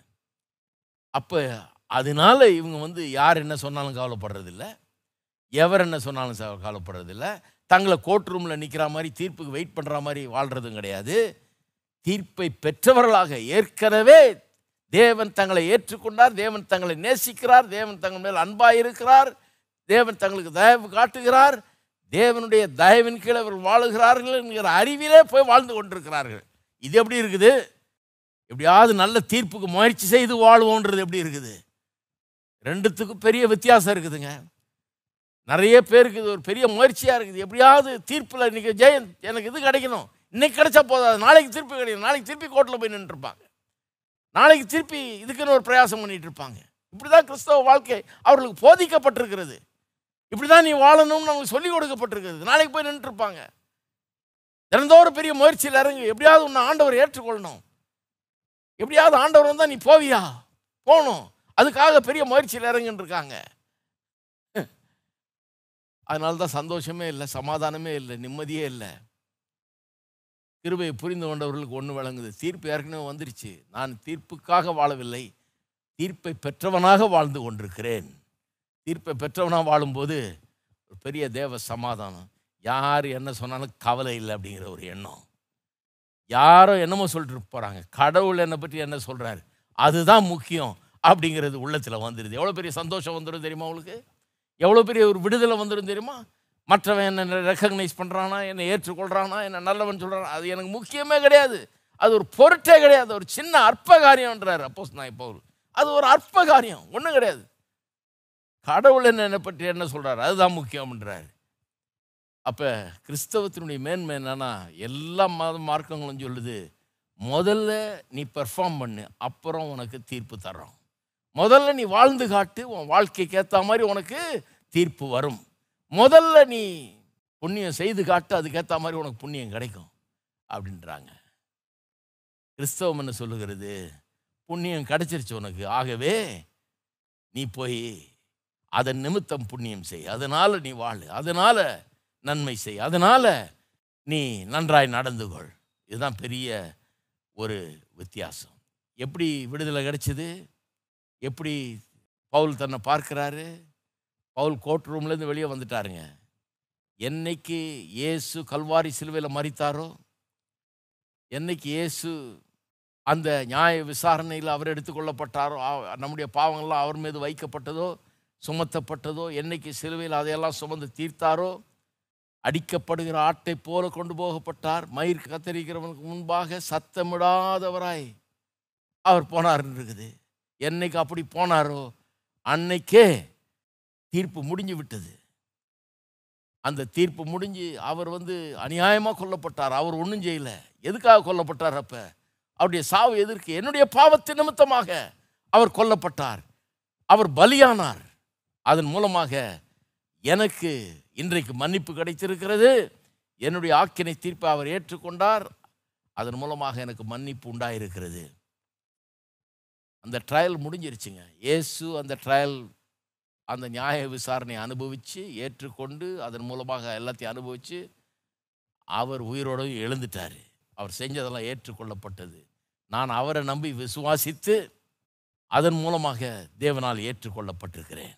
Speaker 1: அப்போ அதனால இவங்க வந்து யார் என்ன சொன்னாலும் கவலைப்படுறதில்ல எவர் என்ன சொன்னாலும் ச- கவலைப்படுறதில்ல தங்களை கோர்ட் ரூமில் நிற்கிற மாதிரி தீர்ப்புக்கு வெயிட் பண்ணுற மாதிரி வாழ்கிறதும் கிடையாது தீர்ப்பை பெற்றவர்களாக ஏற்கனவே தேவன் தங்களை ஏற்றுக்கொண்டார் தேவன் தங்களை நேசிக்கிறார் தேவன் தங்கள் மேல் அன்பாக இருக்கிறார் தேவன் தங்களுக்கு தயவு காட்டுகிறார் தேவனுடைய தயவின் கீழே அவர்கள் வாழுகிறார்கள் என்கிற அறிவிலே போய் வாழ்ந்து கொண்டிருக்கிறார்கள் இது எப்படி இருக்குது எப்படியாவது நல்ல தீர்ப்புக்கு முயற்சி செய்து வாழ்வோன்றது எப்படி இருக்குது ரெண்டுத்துக்கும் பெரிய வித்தியாசம் இருக்குதுங்க நிறைய பேருக்கு இது ஒரு பெரிய முயற்சியாக இருக்குது எப்படியாவது தீர்ப்பில் இன்னைக்கு ஜெயன் எனக்கு இது கிடைக்கணும் இன்னைக்கு கிடைச்சா போதாது நாளைக்கு திருப்பி கிடைக்கும் நாளைக்கு திருப்பி கோர்ட்டில் போய் நின்றுருப்பாங்க நாளைக்கு திருப்பி இதுக்குன்னு ஒரு பிரயாசம் பண்ணிட்டு இருப்பாங்க இப்படி தான் கிறிஸ்தவ வாழ்க்கை அவர்களுக்கு போதிக்கப்பட்டிருக்கிறது இப்படி தான் நீ வாழணும்னு அவங்களுக்கு சொல்லிக் கொடுக்கப்பட்டிருக்கிறது நாளைக்கு போய் நின்றுருப்பாங்க தினந்தோறும் பெரிய முயற்சியில் இறங்கு எப்படியாவது உன்னை ஆண்டவர் ஏற்றுக்கொள்ளணும் எப்படியாவது ஆண்டவர் வந்தால் நீ போவியா போகணும் அதுக்காக பெரிய முயற்சியில் இறங்குன்னு இருக்காங்க அதனால தான் சந்தோஷமே இல்லை சமாதானமே இல்லை நிம்மதியே இல்லை கிருபையை புரிந்து கொண்டவர்களுக்கு ஒன்று விளங்குது தீர்ப்பு ஏற்கனவே வந்துருச்சு நான் தீர்ப்புக்காக வாழவில்லை தீர்ப்பை பெற்றவனாக வாழ்ந்து கொண்டிருக்கிறேன் தீர்ப்பை பெற்றவனாக வாழும்போது ஒரு பெரிய தேவ சமாதானம் யார் என்ன சொன்னாலும் கவலை இல்லை அப்படிங்கிற ஒரு எண்ணம் யாரோ என்னமோ சொல்லிட்டு போகிறாங்க கடவுள் என்னை பற்றி என்ன சொல்கிறாரு அதுதான் முக்கியம் அப்படிங்கிறது உள்ளத்தில் வந்துடுது எவ்வளோ பெரிய சந்தோஷம் வந்துடும் தெரியுமா உங்களுக்கு எவ்வளோ பெரிய ஒரு விடுதலை வந்துடும் தெரியுமா மற்றவன் என்ன ரெக்கக்னைஸ் பண்ணுறானா என்னை ஏற்றுக்கொள்கிறானா என்ன நல்லவன் சொல்கிறானா அது எனக்கு முக்கியமே கிடையாது அது ஒரு பொருட்டே கிடையாது ஒரு சின்ன அற்ப காரியம்ன்றார் அப்போஸ் நான் இப்போ அது ஒரு அற்ப காரியம் ஒன்றும் கிடையாது கடவுள் என்ன என்னை பற்றி என்ன சொல்கிறார் அதுதான் முக்கியம்ன்றார் அப்போ கிறிஸ்தவத்தினுடைய மேன்மை என்னன்னா எல்லா மத மார்க்கங்களும் சொல்லுது முதல்ல நீ பெர்ஃபார்ம் பண்ணு அப்புறம் உனக்கு தீர்ப்பு தர்றோம் முதல்ல நீ வாழ்ந்து காட்டு உன் வாழ்க்கைக்கு ஏற்ற மாதிரி உனக்கு தீர்ப்பு வரும் முதல்ல நீ புண்ணியம் செய்து காட்டு அதுக்கேற்ற மாதிரி உனக்கு புண்ணியம் கிடைக்கும் அப்படின்றாங்க கிறிஸ்தவம் என்ன சொல்லுகிறது புண்ணியம் கிடைச்சிருச்சு உனக்கு ஆகவே நீ போய் அதன் நிமித்தம் புண்ணியம் செய் அதனால நீ வாழு அதனால நன்மை செய் அதனால நீ நன்றாய் நடந்து கொள் இதுதான் பெரிய ஒரு வித்தியாசம் எப்படி விடுதலை கிடைச்சது எப்படி பவுல் தன்னை பார்க்கிறாரு பவுல் கோர்ட் ரூம்லேருந்து வெளியே வந்துட்டாருங்க என்னைக்கு இயேசு கல்வாரி சிலுவையில் மறித்தாரோ என்னைக்கு இயேசு அந்த நியாய விசாரணையில் அவர் எடுத்துக்கொள்ளப்பட்டாரோ ஆ- நம்முடைய பாவங்கள்லாம் அவர் மீது வைக்கப்பட்டதோ சுமத்தப்பட்டதோ என்னைக்கு சிலுவையில் அதையெல்லாம் சுமந்து தீர்த்தாரோ அடிக்கப்படுகிற ஆட்டை போல கொண்டு போகப்பட்டார் மயிர் கத்தரிக்கிறவனுக்கு முன்பாக சத்தமிடாதவராய் அவர் போனார்னு இருக்குது என்னைக்கு அப்படி போனாரோ அன்னைக்கே தீர்ப்பு முடிஞ்சு விட்டது அந்த தீர்ப்பு முடிஞ்சு அவர் வந்து அநியாயமாக கொல்லப்பட்டார் அவர் ஒன்றும் செய்யல எதுக்காக கொல்லப்பட்டார் அப்ப அவருடைய சாவு எதற்கு என்னுடைய பாவத்தின் நிமித்தமாக அவர் கொல்லப்பட்டார் அவர் பலியானார் அதன் மூலமாக எனக்கு இன்றைக்கு மன்னிப்பு கிடைத்திருக்கிறது என்னுடைய ஆக்கினை தீர்ப்பை அவர் ஏற்றுக்கொண்டார் அதன் மூலமாக எனக்கு மன்னிப்பு உண்டாயிருக்கிறது அந்த ட்ரையல் முடிஞ்சிருச்சுங்க இயேசு அந்த ட்ரையல் அந்த நியாய விசாரணை அனுபவித்து ஏற்றுக்கொண்டு அதன் மூலமாக எல்லாத்தையும் அனுபவித்து அவர் உயிரோடு எழுந்துட்டார் அவர் செஞ்சதெல்லாம் ஏற்றுக்கொள்ளப்பட்டது நான் அவரை நம்பி விசுவாசித்து அதன் மூலமாக தேவனால் ஏற்றுக்கொள்ளப்பட்டிருக்கிறேன்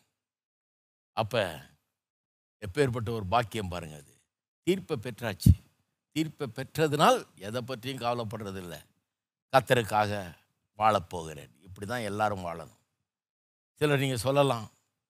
Speaker 1: அப்போ எப்பேற்பட்ட ஒரு பாக்கியம் பாருங்க அது தீர்ப்பை பெற்றாச்சு தீர்ப்பை பெற்றதுனால் எதை பற்றியும் கவலைப்படுறதில்ல கத்தருக்காக வாழப்போகிறேன் இப்படி தான் எல்லாரும் வாழணும் சிலர் நீங்கள் சொல்லலாம்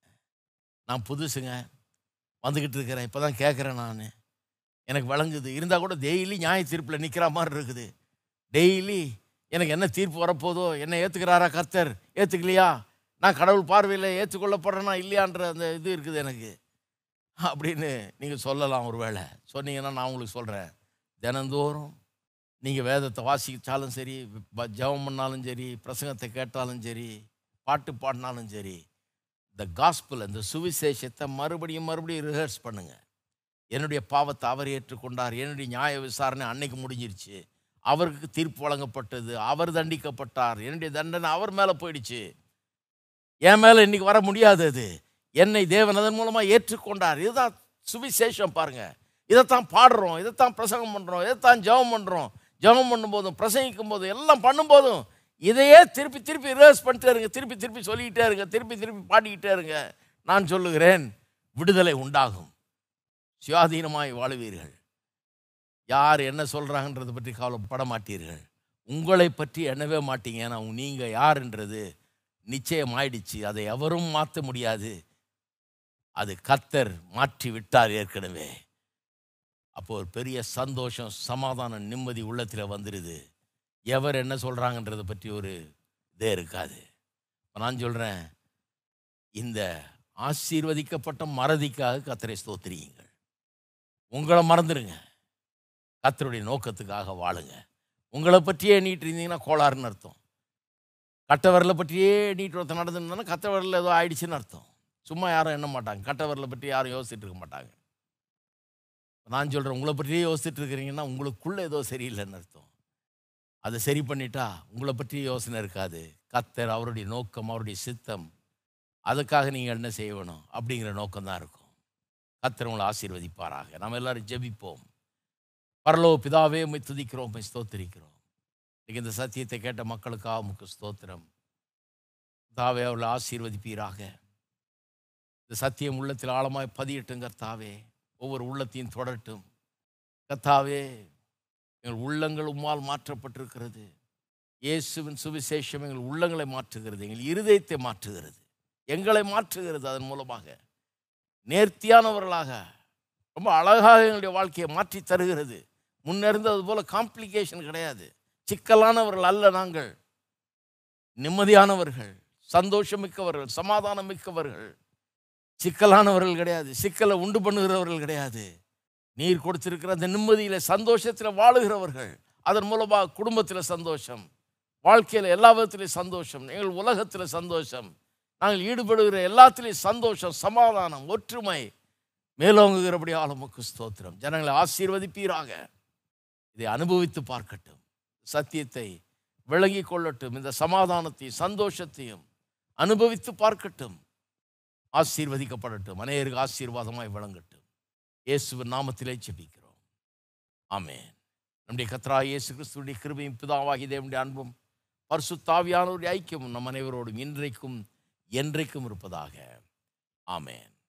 Speaker 1: நான் புதுசுங்க வந்துக்கிட்டு இருக்கிறேன் இப்போ தான் கேட்குறேன் நான் எனக்கு விளங்குது இருந்தால் கூட டெய்லி நியாய தீர்ப்பில் நிற்கிற மாதிரி இருக்குது டெய்லி எனக்கு என்ன தீர்ப்பு வரப்போதோ என்ன ஏற்றுக்கிறாரா கர்த்தர் ஏற்றுக்கலையா நான் கடவுள் பார்வையில் ஏற்றுக்கொள்ளப்படுறேனா இல்லையான்ற அந்த இது இருக்குது எனக்கு அப்படின்னு நீங்கள் சொல்லலாம் ஒரு வேளை சொன்னீங்கன்னா நான் உங்களுக்கு சொல்கிறேன் தினந்தோறும் நீங்கள் வேதத்தை வாசிச்சாலும் சரி ப- ஜெபம் பண்ணாலும் சரி பிரசங்கத்தை கேட்டாலும் சரி பாட்டு பாடினாலும் சரி இந்த காஸ்பிள் இந்த சுவிசேஷத்தை மறுபடியும் மறுபடியும் ரிஹர்ஸ் பண்ணுங்க என்னுடைய பாவத்தை அவர் ஏற்றுக்கொண்டார் என்னுடைய நியாய விசாரணை அன்னைக்கு முடிஞ்சிருச்சு அவருக்கு தீர்ப்பு வழங்கப்பட்டது அவர் தண்டிக்கப்பட்டார் என்னுடைய தண்டனை அவர் மேலே போயிடுச்சு என் மேலே இன்னைக்கு வர முடியாது அது என்னை தேவன் அதன் மூலமாக ஏற்றுக்கொண்டார் இதுதான் சுவிசேஷம் பாருங்க இதைத்தான் பாடுறோம் இதைத்தான் பிரசங்கம் பண்ணுறோம் இதைத்தான் ஜெபம் பண்ணுறோம் ஜெபம் பண்ணும்போதும் பிரசங்கிக்கும் போதும் எல்லாம் பண்ணும்போதும் இதையே திருப்பி திருப்பி ரிவர்ஸ் பண்ணிட்டே இருங்க திருப்பி திருப்பி சொல்லிக்கிட்டே இருங்க திருப்பி திருப்பி பாடிக்கிட்டே இருங்க நான் சொல்லுகிறேன் விடுதலை உண்டாகும் சுயாதீனமாய் வாழுவீர்கள் யார் என்ன சொல்கிறாங்கன்றதை பற்றி கவலைப்பட மாட்டீர்கள் உங்களை பற்றி எண்ணவே மாட்டீங்க ஏன்னா நீங்கள் யாருன்றது நிச்சயம் ஆயிடுச்சு அதை எவரும் மாற்ற முடியாது அது கத்தர் மாற்றி விட்டார் ஏற்கனவே அப்போ ஒரு பெரிய சந்தோஷம் சமாதானம் நிம்மதி உள்ளத்தில் வந்துடுது எவர் என்ன சொல்கிறாங்கன்றதை பற்றி ஒரு இதே இருக்காது இப்ப நான் சொல்கிறேன் இந்த ஆசீர்வதிக்கப்பட்ட மறதிக்காக கத்தரை ஸ்தோத்திரியுங்கள் உங்களை மறந்துடுங்க கத்தருடைய நோக்கத்துக்காக வாழுங்க உங்களை பற்றியே எண்ணிட்டு இருந்தீங்கன்னா கோளாறுன்னு அர்த்தம் கட்டவரில் பற்றியே நீட்டு ஒருத்தன் நடந்துருந்தோன்னா கட்டவரில் ஏதோ ஆயிடுச்சுன்னு அர்த்தம் சும்மா யாரும் எண்ண மாட்டாங்க கட்டவரில் பற்றி யாரும் யோசிச்சுட்டு இருக்க மாட்டாங்க நான் சொல்கிறேன் உங்களை பற்றியே யோசிச்சுட்டு இருக்கிறீங்கன்னா உங்களுக்குள்ளே ஏதோ சரியில்லைன்னு அர்த்தம் அதை சரி பண்ணிட்டா உங்களை பற்றி யோசனை இருக்காது கத்தர் அவருடைய நோக்கம் அவருடைய சித்தம் அதுக்காக நீங்கள் என்ன செய்ய வேணும் அப்படிங்கிற நோக்கம் தான் இருக்கும் கத்தர் உங்களை ஆசீர்வதிப்பாராக நம்ம எல்லாரும் ஜெபிப்போம் பரலோ பிதாவே உம்மை துதிக்கிறோம் உம்மை ஸ்தோத்திரிக்கிறோம் இன்னைக்கு இந்த சத்தியத்தை கேட்ட மக்களுக்காக உமக்கு ஸ்தோத்திரம் தாவே அவளை ஆசீர்வதிப்பீராக இந்த சத்தியம் உள்ளத்தில் ஆழமாய் பதியட்டும் கர்த்தாவே ஒவ்வொரு உள்ளத்தையும் தொடரட்டும் கர்த்தாவே எங்கள் உள்ளங்கள் உம்மால் மாற்றப்பட்டிருக்கிறது இயேசுவின் சுவிசேஷம் எங்கள் உள்ளங்களை மாற்றுகிறது எங்கள் இருதயத்தை மாற்றுகிறது எங்களை மாற்றுகிறது அதன் மூலமாக நேர்த்தியானவர்களாக ரொம்ப அழகாக எங்களுடைய வாழ்க்கையை மாற்றி தருகிறது முன்னிருந்தது போல காம்ப்ளிகேஷன் கிடையாது சிக்கலானவர்கள் அல்ல நாங்கள் நிம்மதியானவர்கள் சந்தோஷமிக்கவர்கள் சமாதானம் மிக்கவர்கள் சிக்கலானவர்கள் கிடையாது சிக்கலை உண்டு பண்ணுகிறவர்கள் கிடையாது நீர் கொடுத்திருக்கிற அந்த நிம்மதியில் சந்தோஷத்தில் வாழுகிறவர்கள் அதன் மூலமாக குடும்பத்தில் சந்தோஷம் வாழ்க்கையில் எல்லா விதத்திலையும் சந்தோஷம் எங்கள் உலகத்தில் சந்தோஷம் நாங்கள் ஈடுபடுகிற எல்லாத்திலையும் சந்தோஷம் சமாதானம் ஒற்றுமை மேலோங்குகிறபடி ஆளுமுக்கு ஸ்தோத்திரம் ஜனங்களை ஆசீர்வதிப்பீராக இதை அனுபவித்து பார்க்கட்டும் சத்தியத்தை விளங்கி கொள்ளட்டும் இந்த சமாதானத்தையும் சந்தோஷத்தையும் அனுபவித்து பார்க்கட்டும் ஆசீர்வதிக்கப்படட்டும் அநேகருக்கு ஆசீர்வாதமாய் விளங்கட்டும் இயேசுவின் நாமத்திலே ஜெபிக்கிறோம் ஆமென் நம்முடைய கத்ரா இயேசு கிறிஸ்துடைய கிருபையும் பிதாவாகி தேவனுடைய அன்பும் பரிசுத்தாவியானவருடைய ஐக்கியமும் நம் அனைவரோடும் இன்றைக்கும் என்றைக்கும் இருப்பதாக ஆமென்